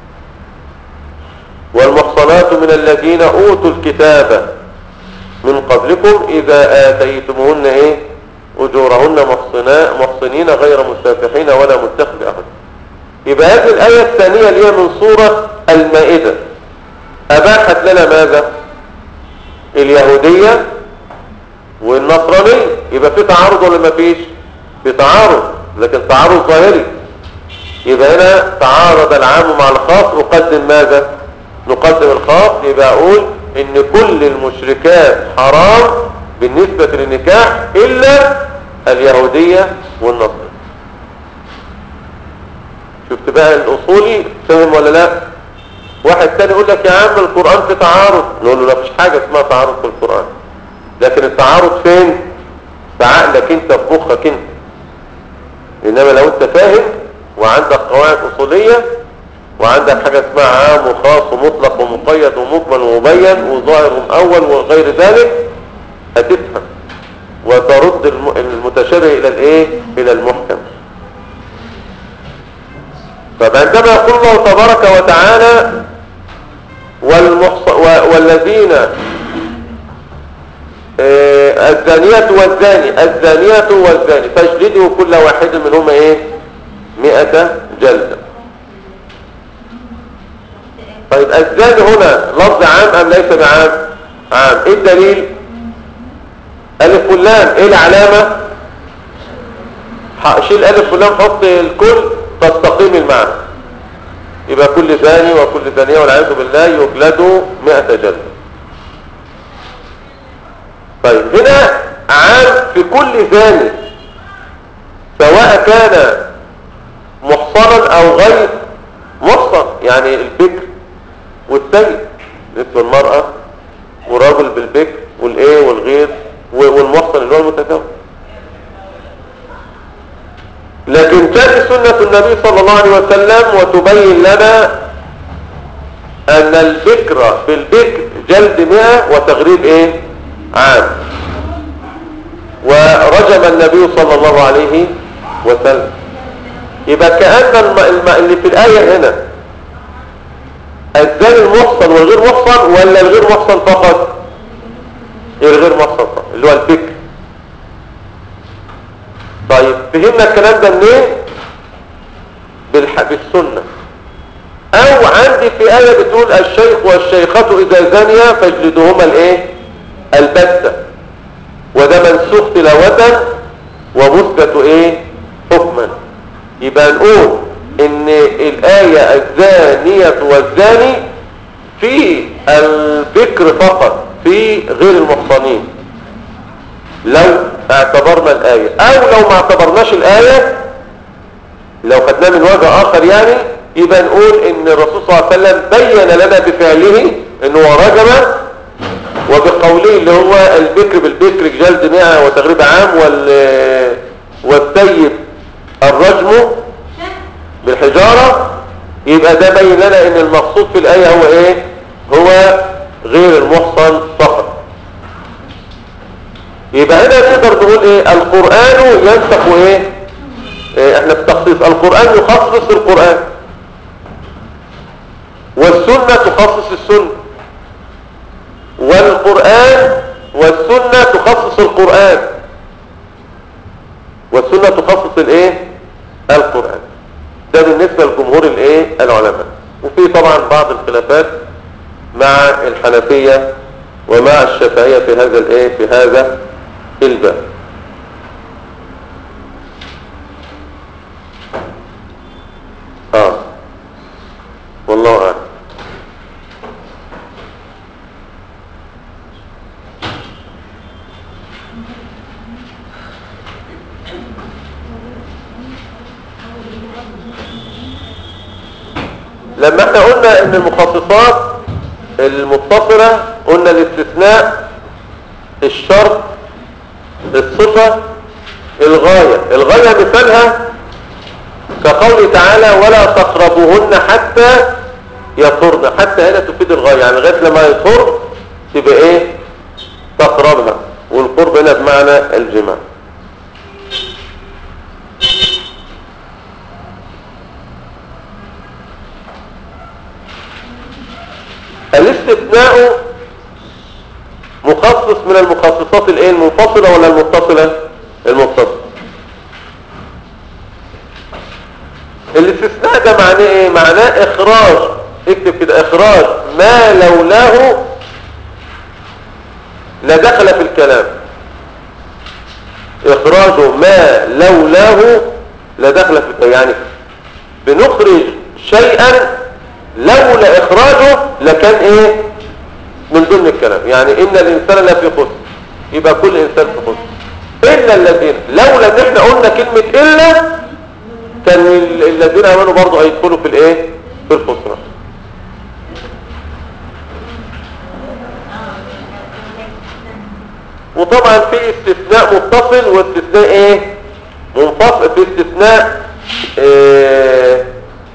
والمحصنات من الذين اوتوا الكتاب من قبلكم اذا اتيتموهن ايه اجورهن محصنا محصنين غير مسافحين ولا متخذ اخذ يبقى هذه الايه الثانيه اللي هي من سوره المائده اباحت لنا ماذا اليهوديه والنصرانيه يبقى في تعارض ولا ما فيش في تعارض لكن تعارض ظاهري يبقى هنا تعارض العام مع الخاص نقدم ماذا نقدم الخاص يبقى اقول ان كل المشركات حرام بالنسبة للنكاح الا اليهودية والنصر شفت بقى الاصولي فهم ولا لا واحد تاني يقول لك يا عم القرآن في تعارض نقول له لا فيش حاجة اسمها تعارض في القرآن لكن التعارض فين في عقلك انت في مخك انت انما لو انت فاهم وعندك قواعد اصولية وعندك حاجة اسمها عام وخاص ومطلق ومقيد ومجمل ومبين وظاهر ومؤول وغير ذلك هتفهم وترد المتشابه الى الايه الى المحكم طب عندما يقول الله تبارك وتعالى والمحص... والذين آه الزانية والزاني الزانية والزاني فاجلدوا كل واحد منهما ايه مئة جلدة طيب الزاني هنا لفظ عام ام ليس بعام عام ايه الدليل الف واللام ايه العلامة شيل الف واللام حط الكل تستقيم المعنى يبقى كل زاني وكل زانية والعياذ بالله يجلدوا مئة جلدة طيب هنا عام في كل زاني سواء كان محصنا او غير محصن يعني البكر والسيد مثل المرأة والراجل بالبكر والايه والغير والمحصن اللي هو المتزوج لكن كانت سنة النبي صلى الله عليه وسلم وتبين لنا ان البكر بالبكر جلد مئة وتغريب ايه عام ورجم النبي صلى الله عليه وسلم يبقى كأن الم... الم... اللي في الآية هنا الزاني المحصن والغير محصن ولا الغير محصن فقط الغير محصن فقط اللي هو الفكر طيب فهمنا الكلام ده منين بالح... بالسنة او عندي في آية بتقول الشيخ والشيخة اذا زانيا فاجلدوهما الايه البتة وده منسوخ تلاوة ومثبت ايه حكما يبقى نقول ان الآية الزانية والزاني في البكر فقط في غير المحصنين لو اعتبرنا الآية او لو ما اعتبرناش الآية لو خدناه من وجه اخر يعني يبقى نقول ان الرسول صلى الله عليه وسلم بين لنا بفعله انه رجم وبقوله اللي هو البكر بالبكر جلد مئة وتغريب عام وال والسيب الرجم بالحجارة يبقى ده بين لنا ان المقصود في الآية هو ايه هو غير المحصن فقط يبقى هنا نقدر نقول ايه القرآن ينسخ ايه, إيه احنا في تخصيص القرآن يخصص القرآن والسنة تخصص السنة والقرآن والسنة تخصص القرآن والسنة تخصص الايه القرآن ده بالنسبة لجمهور الايه العلماء وفي طبعا بعض الخلافات مع الحنفية ومع الشافعية في هذا الايه في هذا الباب اه والله اعلم لما احنا قلنا ان المخصصات المتصلة قلنا الاستثناء الشرط الصفة الغاية الغاية مثالها كقوله تعالى ولا تقربوهن حتى يطهرن حتى هنا تفيد الغاية يعني لغاية لما يطهر تبقى ايه تقربها والقرب هنا بمعنى الجماع الاستثناء مخصص من المخصصات الايه المنفصلة ولا المتصلة المتصلة الاستثناء ده معناه ايه معناه اخراج اكتب كده اخراج ما لولاه لدخل في الكلام اخراج ما لولاه لدخل في الكلام يعني بنخرج شيئا لولا اخراجه لكان ايه من ضمن الكلام يعني ان الانسان لفي خسر يبقى كل انسان في خسر الا الذين لولا ان احنا قلنا كلمة الا كان الذين امنوا برضه هيدخلوا في الايه في الخسران وطبعا في استثناء متصل واستثناء ايه منفصل في استثناء إيه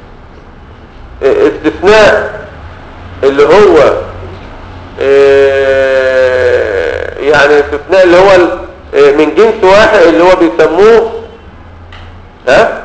استثناء اللي هو إيه يعني استثناء اللي هو من جنس واحد اللي هو بيسموه ها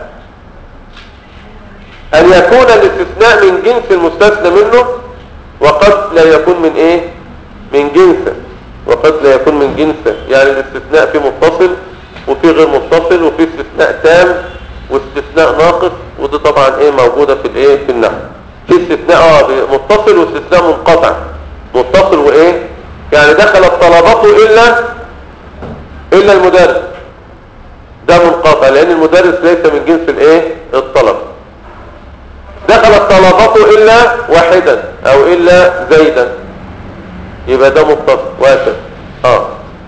ان يكون الاستثناء من جنس المستثنى منه وقد لا يكون من ايه من جنسه وقد لا يكون من جنسه يعني الاستثناء في متصل وفي غير متصل وفي استثناء تام واستثناء ناقص ودي طبعا ايه موجودة في الايه في النحو في استثناء اه متصل واستثناء منقطع متصل وايه يعني دخلت طلبته الا الا المدرس ده منقطع لان المدرس ليس من جنس الايه الطلب دخلت طلبته الا واحدا او الا زيدا يبقى ده متصل واسف اه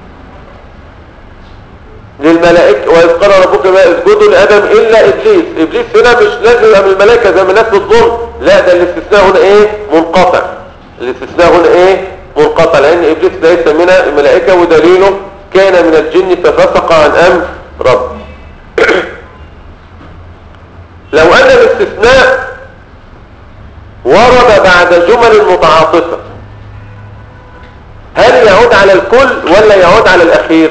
للملائكة وإذ قال ربك ما اسجدوا لآدم إلا إبليس إبليس هنا مش لازم يبقى من الملائكة زي ما الناس بتظن لا ده الاستثناء هنا إيه منقطع الاستثناء هنا إيه منقطع لأن إبليس ليس من الملائكة ودليله كان من الجن ففسق عن أمر رب لو أن الاستثناء ورد بعد جمل متعاطفة هل يعود على الكل ولا يعود على الأخير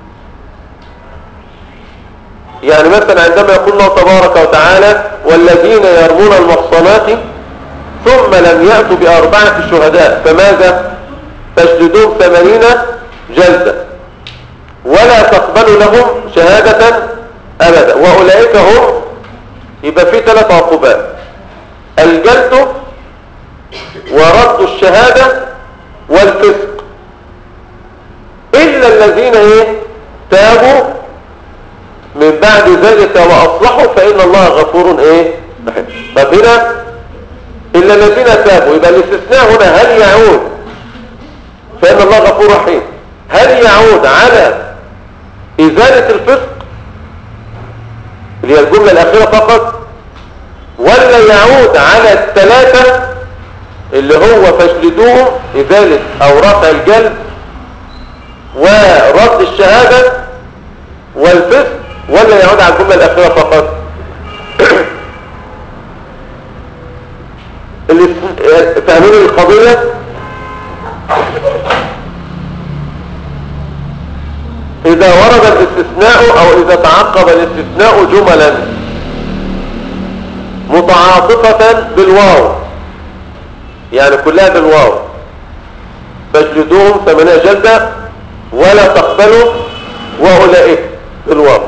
يعني مثلا عندما يقول الله تبارك وتعالى والذين يرمون المحصنات ثم لم يأتوا بأربعة شهداء فماذا تجلدون ثمانين جلدة ولا تقبلوا لهم شهادة أبدا وأولئك هم يبقى في ثلاث عقوبات الجلد ورد الشهادة والفسق إلا الذين ايه تابوا من بعد ذلك وأصلحوا فإن الله غفور ايه رحيم طب هنا إلا الذين تابوا يبقى الاستثناء هنا هل يعود فإن الله غفور رحيم هل يعود على إزالة الفسق اللي هي الجملة الأخيرة فقط ولا يعود على الثلاثة اللي هو فاجلدوهم إزالة أو رفع الجلد ورد الشهادة والفسق ولا يعود على الجملة الأخيرة فقط فاهمين القضية إذا ورد الاستثناء أو إذا تعقب الاستثناء جملا متعاطفة بالواو يعني كلها بالواو فاجلدوهم ثمانية جلدة ولا تقبلوا وأولئك بالواو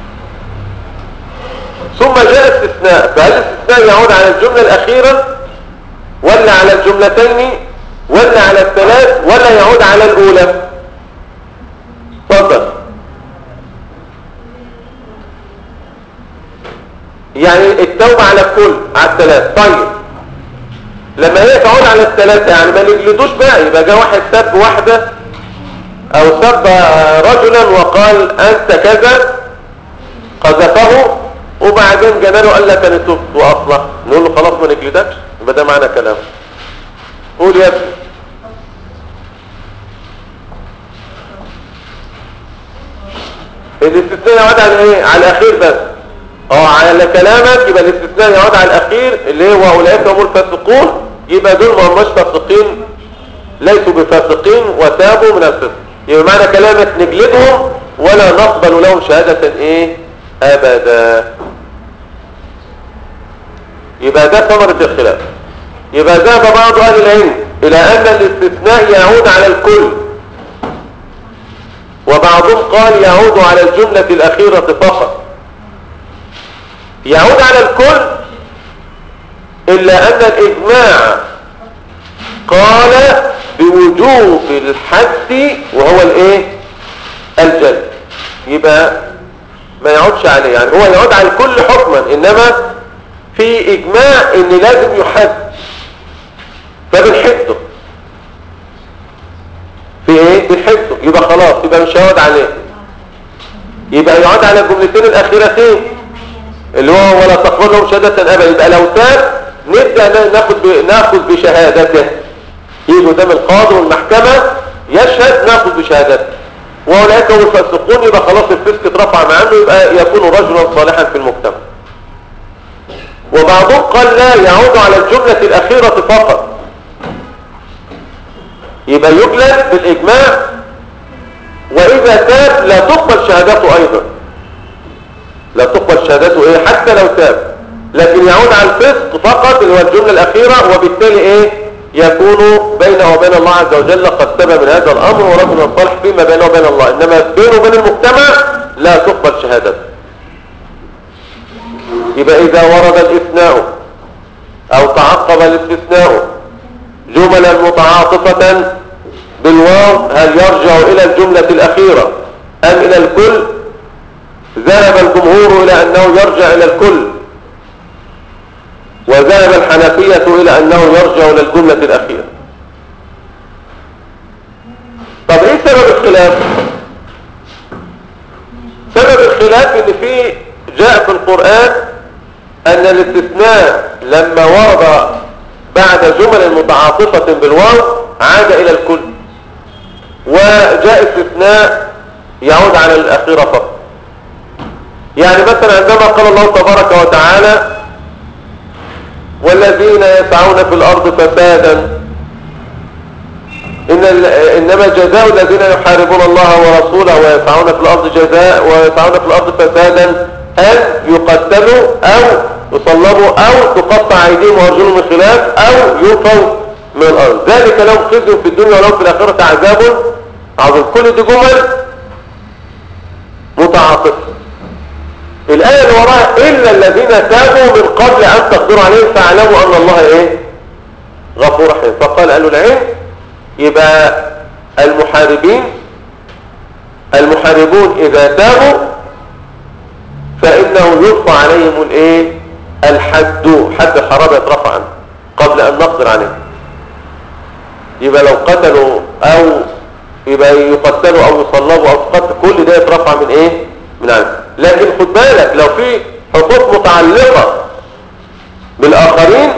ثم جاء استثناء فهل الاستثناء يعود على الجملة الأخيرة ولا على الجملتين ولا على الثلاث ولا يعود على الأولى تفضل يعني التوبة على الكل على الثلاث طيب لما هي تعود على الثلاثة يعني ما نجلدوش بقى يبقى جاء واحد سب واحدة او سب رجلا وقال انت كذا قذفه وبعدين جناله قال لك انا تبت واصلح نقول له خلاص ما نجلدكش يبقى ده معنى كلام قول يا ابني الاستثناء يعود على ايه على الاخير بس اه على كلامك يبقى الاستثناء يعود على الاخير اللي هو اولئك هم الفاسقون يبقى دول ما هماش فاسقين ليسوا بفاسقين وتابوا من الفسق يبقى معنى كلامك نجلدهم ولا نقبل لهم شهادة ايه ابدا يبقى ده ثمرة الخلاف يبقى ذهب بعض اهل العلم الى ان الاستثناء يعود على الكل وبعضهم قال يعود على الجملة الاخيرة فقط يعود على الكل الا ان الاجماع قال بوجوب الحد وهو الايه الجلد يبقى ما يعودش عليه يعني هو يعود على الكل حكما انما في اجماع ان لازم يحد فبنحده في ايه بنحده يبقى خلاص يبقى مش هيعود عليه يبقى يعود على الجملتين الاخيرتين اللي هو ولا تقبل لهم شهاده ابدا يبقى لو تاب نبدا ناخد ب... ناخد بشهادته يجي قدام القاضي والمحكمه يشهد ناخد بشهادته واولئك هم الفاسقون يبقى خلاص الفسق اترفع عنه يبقى يكون رجلا صالحا في المجتمع وبعضهم قال لا يعود على الجملة الأخيرة فقط يبقى يجلد بالإجماع وإذا تاب لا تقبل شهادته أيضا لا تقبل شهادته إيه حتى لو تاب لكن يعود على الفسق فقط اللي هو الجملة الأخيرة وبالتالي إيه يكون بينه وبين الله عز وجل قد تاب من هذا الأمر ورجل صالح فيما بينه وبين الله إنما بينه وبين المجتمع لا تقبل شهادته يبقى إذا ورد الاثناء أو تعقب الاستثناء جملا متعاطفة بالواو هل يرجع إلى الجملة الأخيرة أم إلى الكل ذهب الجمهور إلى أنه يرجع إلى الكل وذهب الحنفية إلى أنه يرجع إلى الجملة الأخيرة طب إيه سبب الخلاف سبب الخلاف إن في جاء في القرآن أن الاستثناء لما ورد بعد جمل متعاطفة بالواو عاد إلى الكل وجاء استثناء يعود على الأخيرة فقط يعني مثلا عندما قال الله تبارك وتعالى والذين يسعون في الأرض فسادا إن إنما جزاء الذين يحاربون الله ورسوله ويسعون في الأرض جزاء ويسعون في الأرض فسادا أن يقتلوا أو يصلبوا أو تقطع أيديهم وأرجلهم من خلاف أو يلقوا من الأرض ذلك لهم خزي في الدنيا ولهم في الآخرة عذاب عظيم كل دي جمل متعاطفة الآية اللي وراها إلا الذين تابوا من قبل أن تقدروا عليهم فاعلموا أن الله إيه غفور رحيم فقال قالوا العلم يبقى المحاربين المحاربون إذا تابوا فإنه يرفع عليهم الايه الحد حد الحرام يترفع عنه قبل أن نقدر عليه يبقى لو قتلوا أو يبقى يقتلوا أو يصلبوا أو تقتل كل ده يترفع من إيه من عنه لكن خد بالك لو في حقوق متعلقة بالآخرين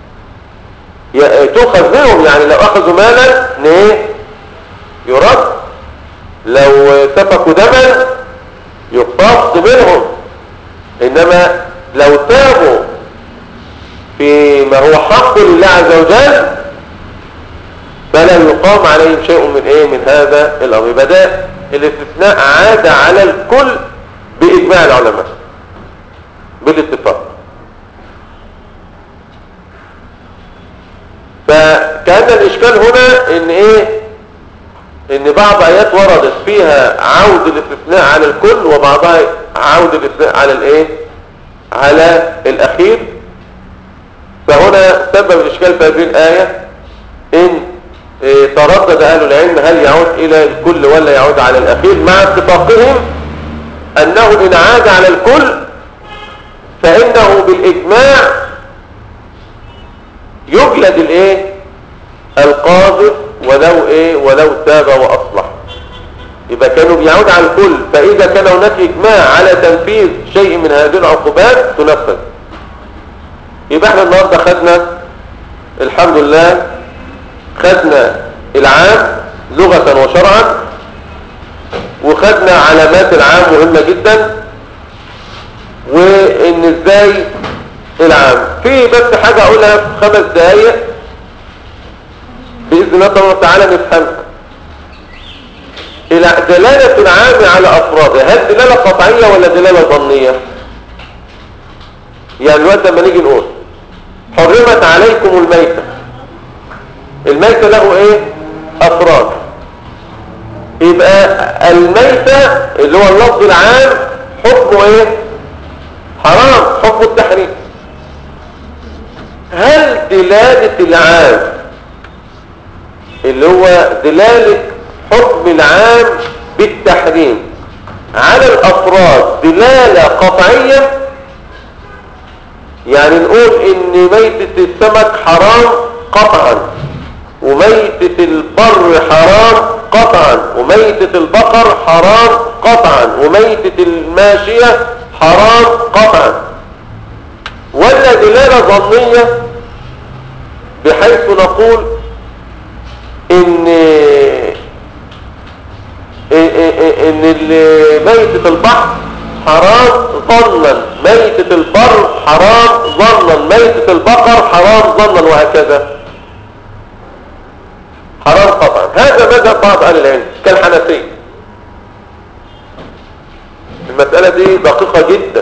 تؤخذ منهم يعني لو أخذوا مالا ايه يرد لو سفكوا دما يقتص منهم إنما لو تابوا فيما هو حق لله عز وجل فلا يقام عليهم شيء من ايه من هذا الامر يبقى ده الاستثناء عاد على الكل باجماع العلماء بالاتفاق فكان الاشكال هنا ان ايه ان بعض ايات وردت فيها عود الاستثناء على الكل وبعضها عود الاستثناء على الايه على الاخير فهنا سبب الاشكال في هذه الايه ان إيه تردد اهل العلم هل يعود الى الكل ولا يعود على الاخير مع اتفاقهم انه ان عاد على الكل فانه بالاجماع يجلد الايه القاذف ولو ايه ولو تاب واصلح يبقى كانوا بيعود على الكل فاذا كان هناك اجماع على تنفيذ شيء من هذه العقوبات تنفذ يبقى احنا النهارده خدنا الحمد لله خدنا العام لغة وشرعا وخدنا علامات العام مهمة جدا وان ازاي العام في بس حاجة اقولها في خمس دقايق بإذن الله سبحانه وتعالى نفهمها دلالة العام على أفراده هل دلالة قطعية ولا دلالة ظنية يعني الوقت لما نيجي نقول حرمت عليكم الميتة الميتة له ايه أفراد يبقى الميتة اللي هو اللفظ العام حكمه ايه حرام حكم التحريم هل دلالة العام اللي هو دلالة حكم العام بالتحريم على الأفراد دلالة قطعية يعني نقول ان ميتة السمك حرام قطعا وميتة البر حرام قطعا وميتة البقر حرام قطعا وميتة الماشية حرام قطعا ولا دلالة ظنية بحيث نقول ان ان ميتة البحر حرام ظنا ميتة البر حرام ظنا ميتة البقر حرام ظنا وهكذا حرام قطعا هذا مذهب بعض اهل العلم كالحنفية المسألة دي دقيقة جدا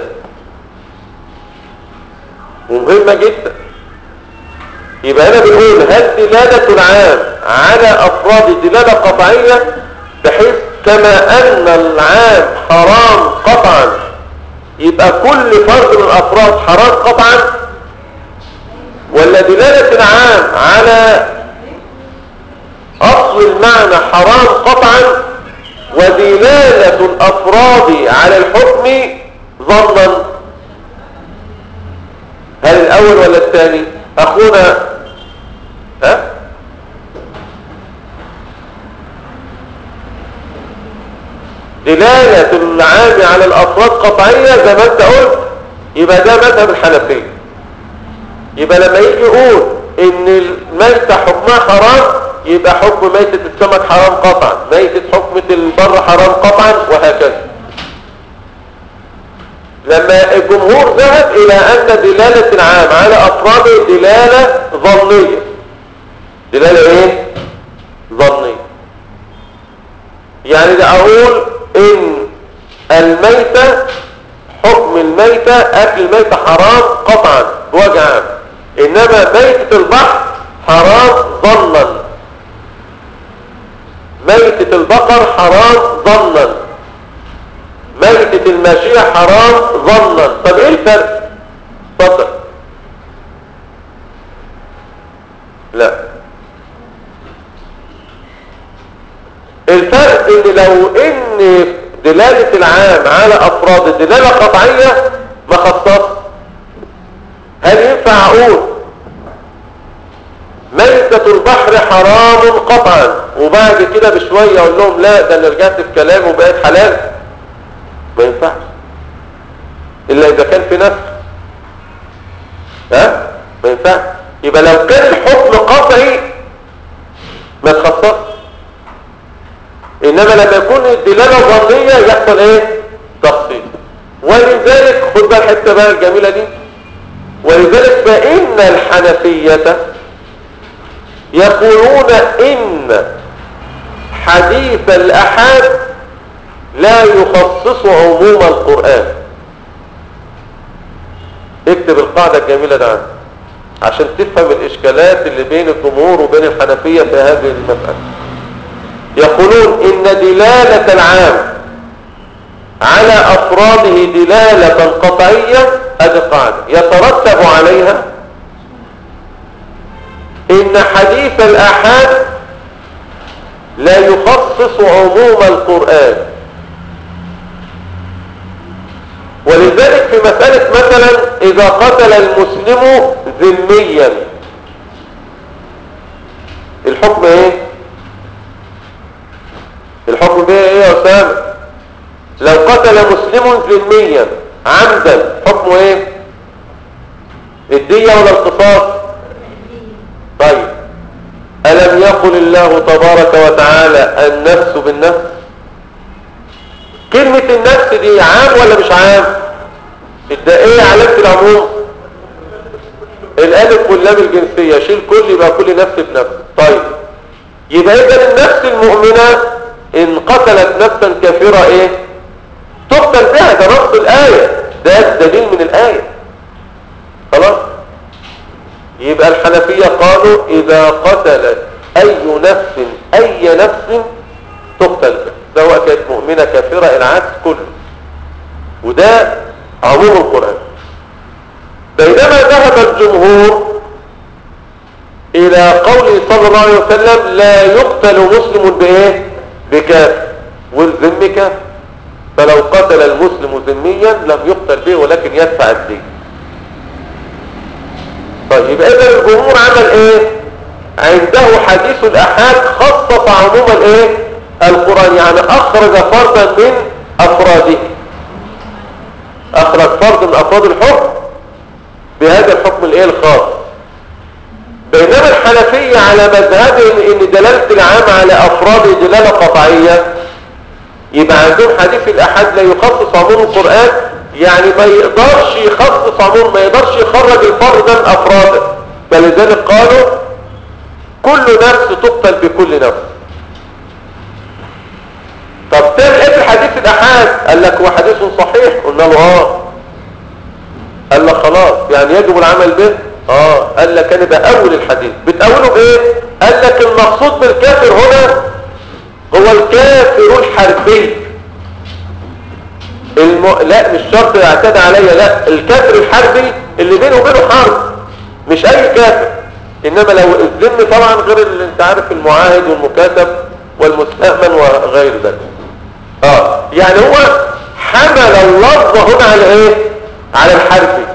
ومهمة جدا يبقى هنا بنقول هل دلالة العام على أفراد دلالة قطعية بحيث كما أن العام حرام قطعا يبقى كل فرد من الأفراد حرام قطعا ولا دلالة العام على أصل المعنى حرام قطعا ودلالة الأفراد على الحكم ظنا هل الأول ولا الثاني أخونا ها دلالة العام على الأفراد قطعية زي ما انت قلت يبقى ده مذهب الحنفية يبقى لما يجي يقول ان الميتة حكمها حرام يبقى حكم ميتة السمك حرام قطعا ميتة حكمة البر حرام قطعا وهكذا لما الجمهور ذهب الى ان دلالة العام على افراده دلالة ظنية دلالة ايه ظنية يعني ده اقول ان الميتة حكم الميتة اكل الميتة حرام قطعا بوجه عام انما ميتة البحر حرام ظنا ميتة البقر حرام ظنا ميتة الماشية حرام ظنا طب ايه الفرق اتفضل لا الفرق ان لو ان دلالة العام على افراد الدلالة قطعية ما خصص هل ينفع اقول ميتة البحر حرام قطعا وبعد كده بشوية اقول لهم لا ده انا رجعت في كلامي وبقيت حلال ما ينفعش الا اذا كان في نفس ها ما ينفعش يبقى لو كان الحكم قطعي ما تخصص انما لما يكون الدلاله ظنيه يحصل ايه تخصيص ولذلك خد بقى الحته بقى الجميله دي ولذلك فان الحنفيه يقولون ان حديث الاحاد لا يخصص عموم القرآن اكتب القاعدة الجميلة ده عشان تفهم الإشكالات اللي بين الجمهور وبين الحنفية في هذه المسألة يقولون إن دلالة العام على أفراده دلالة قطعية هذه قاعدة يترتب عليها إن حديث الأحاد لا يخصص عموم القرآن ولذلك في مسألة مثلا إذا قتل المسلم ذميا الحكم ايه الحكم بيه ايه يا أسامة لو قتل مسلم ذميا عمدا حكمه ايه الدية ولا القصاص الله تبارك وتعالى النفس بالنفس كلمة النفس دي عام ولا مش عام ده ايه علامة العموم الالف واللام الجنسية شيل كل يبقى كل نفس بنفس طيب يبقى اذا النفس المؤمنة ان قتلت نفسا كافرة ايه تقتل بها ده نص الآية ده دليل من الآية خلاص يبقى الحنفية قالوا إذا قتلت أي نفس أي نفس تقتل سواء كانت مؤمنة كافرة العكس كله وده عموم القرآن بينما ذهب الجمهور إلى قوله صلى الله عليه وسلم لا يقتل مسلم بإيه بكافر والذم كافر فلو قتل المسلم ذميا لم يقتل به ولكن يدفع الدين طيب اذا الجمهور عمل ايه عنده حديث الاحاد خصص عموم الايه القرآن يعني اخرج فردا من افراده اخرج فرد من افراد الحكم بهذا الحكم الايه الخاص بينما الحنفية على مذهبهم ان دلالة العام على افراده دلالة قطعية يبقى عندهم حديث الأحد لا يخصص عموم القرآن يعني ما يقدرش يخصص عموم ما يقدرش يخرج الفرد من أفراده فلذلك قالوا كل نفس تقتل بكل نفس طب تعمل ايه في الحديث الأحاد قال لك هو حديث صحيح قلنا له اه قال لك خلاص يعني يجب العمل به اه قال لك انا بأول الحديث بتأوله بايه قال لك المقصود بالكافر هنا هو الكافر الحربي الم... لا مش شرط يعتدى عليا لا الكافر الحربي اللي بينه وبينه حرب مش اي كافر انما لو الذم طبعا غير اللي انت عارف المعاهد والمكاتب والمستأمن وغير ذلك اه يعني هو حمل اللفظ هنا على ايه على الحربي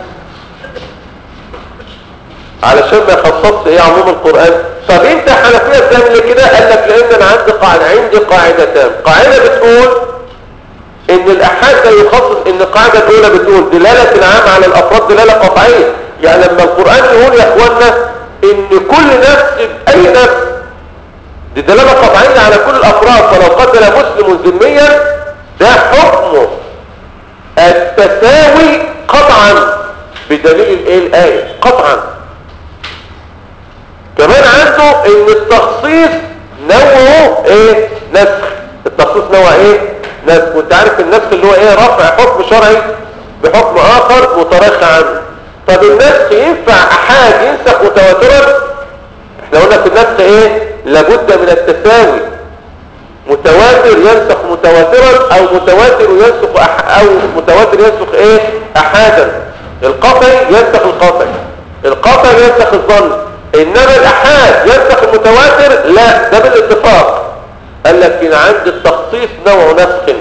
علشان ما يخصصش ايه عموم القرآن طب انت حنفية بتعمل كده قال لك لان انا عندي قاعدة عندي قاعدتان قاعدة بتقول ان الاحاد لا يخصص ان القاعدة الاولى بتقول دلالة العام على الافراد دلالة قطعية يعني لما القرآن يقول يا اخوانا ان كل نفس اي نفس دي دلالة قطعية على كل الافراد فلو قتل مسلم ذميا ده حكمه التساوي قطعا بدليل الايه الايه قطعا كمان عنده ان التخصيص نوعه ايه نسخ التخصيص نوع ايه نسخ وانت عارف النسخ اللي هو ايه رفع حكم شرعي بحكم اخر مترخى عنه طب النسخ ينفع احاد ينسخ متواترا احنا قلنا في النسخ ايه لابد من التساوي متواتر ينسخ متواترا او متواتر ينسخ أح... او متواتر ينسخ ايه احادا القطعي ينسخ القطعي القطعي ينسخ الظن انما الاحاد ينسخ المتواتر لا ده بالاتفاق قال لك ان عند التخصيص نوع نسخ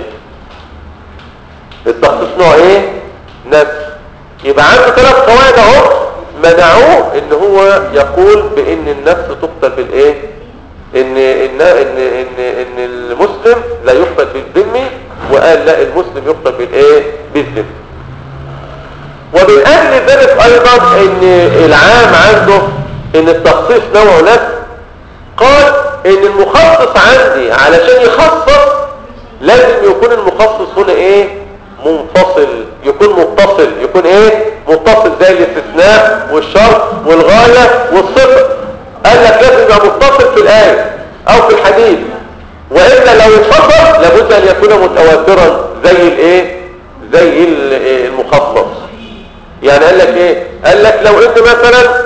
التخصيص نوع ايه نسخ يبقى عنده ثلاث قواعد اهو منعوه ان هو يقول بان النفس تقتل بالايه ان ان ان ان ان المسلم لا يقتل بالذمي وقال لا المسلم يقتل بالايه بالذم ومن اجل ذلك ايضا ان العام عنده ان التخصيص نوع نفس قال ان المخصص عندي علشان يخصص لازم يكون المخصص هنا ايه منفصل يكون متصل يكون ايه متصل زي الاستثناء والشرط والغاية والصفر قال لك لازم يبقى متصل في الآية او في الحديث وإلا لو انفصل لابد ان يكون متواترا زي الايه زي المخصص يعني قال لك ايه قال لك لو انت مثلا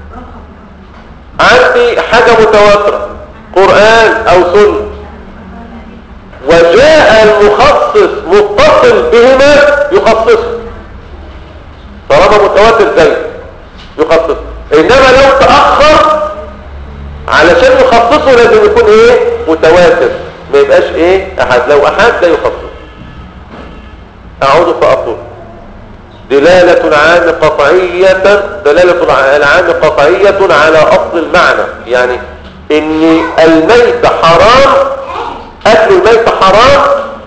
عندي حاجة متواترة قرآن او سنة وجاء المخصص متصل بهما يخصصه طالما متواتر زي يخصصه انما لو تأخر علشان يخصصه لازم يكون ايه متواتر ما يبقاش ايه احد لو احد لا يخصص اعود فاقول دلالة العام قطعية دلالة العام قطعية على اصل المعنى يعني ان الميت حرام اكل الميت حرام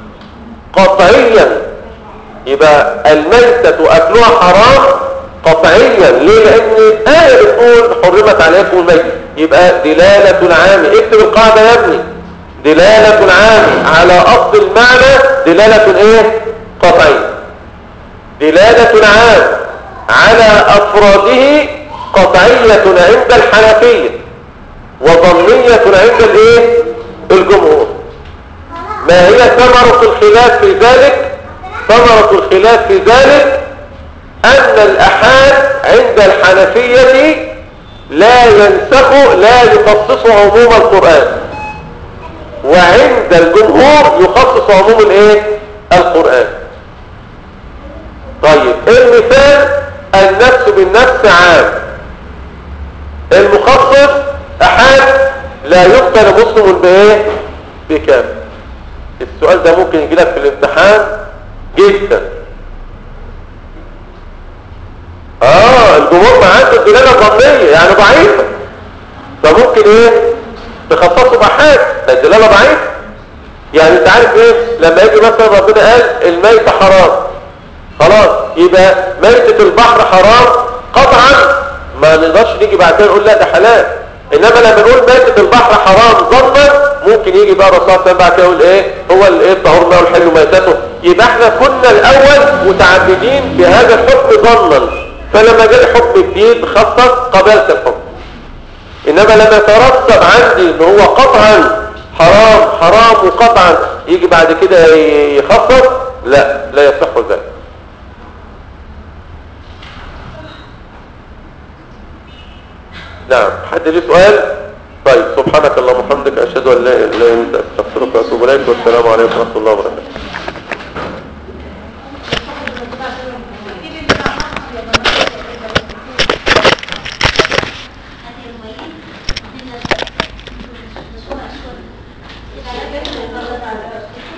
قطعيا يبقى الميتة اكلها حرام قطعيا ليه لان الآية بتقول حرمت عليكم الميت يبقى دلالة العام اكتب القاعدة يا ابني دلالة العام على أصل المعنى دلالة ايه قطعية دلالة العام على أفراده قطعية عند الحنفية وظنية عند الايه الجمهور ما هي ثمرة الخلاف في ذلك ثمرة الخلاف في ذلك أن الأحاد عند الحنفية لا ينسخ لا يخصص عموم القرآن وعند الجمهور يخصص عموم الايه القرآن طيب المثال النفس بالنفس عام المخصص احاد لا يقتل مسلم بايه بكامل السؤال ده ممكن يجي لك في الامتحان جدا اه الجمهور معاه الدلاله ظنيه يعني ضعيفه فممكن ايه تخصصه بحاجه الدلاله ضعيفه يعني انت عارف ايه لما يجي مثلا ربنا قال الميت حرام خلاص يبقى ميتة البحر حرام قطعا ما نقدرش نيجي بعد كده نقول لا ده حلال انما لما نقول ميتة البحر حرام ظنا ممكن يجي بقى الرسول صلى الله عليه وسلم بعد كده يقول ايه هو الايه الطهور ماء الحل ميتته يبقى احنا كنا الاول متعبدين بهذا الحكم ظنا فلما جاء الحكم جديد خصص قبلت الحكم انما لما يترتب عندي ان هو قطعا حرام حرام وقطعا يجي بعد كده يخصص لا لا يصح ذلك نعم حد ليه سؤال طيب سبحانك اللهم وبحمدك اشهد ان لا اله الا انت استغفرك واتوب اليك والسلام عليكم ورحمه الله وبركاته Thank you.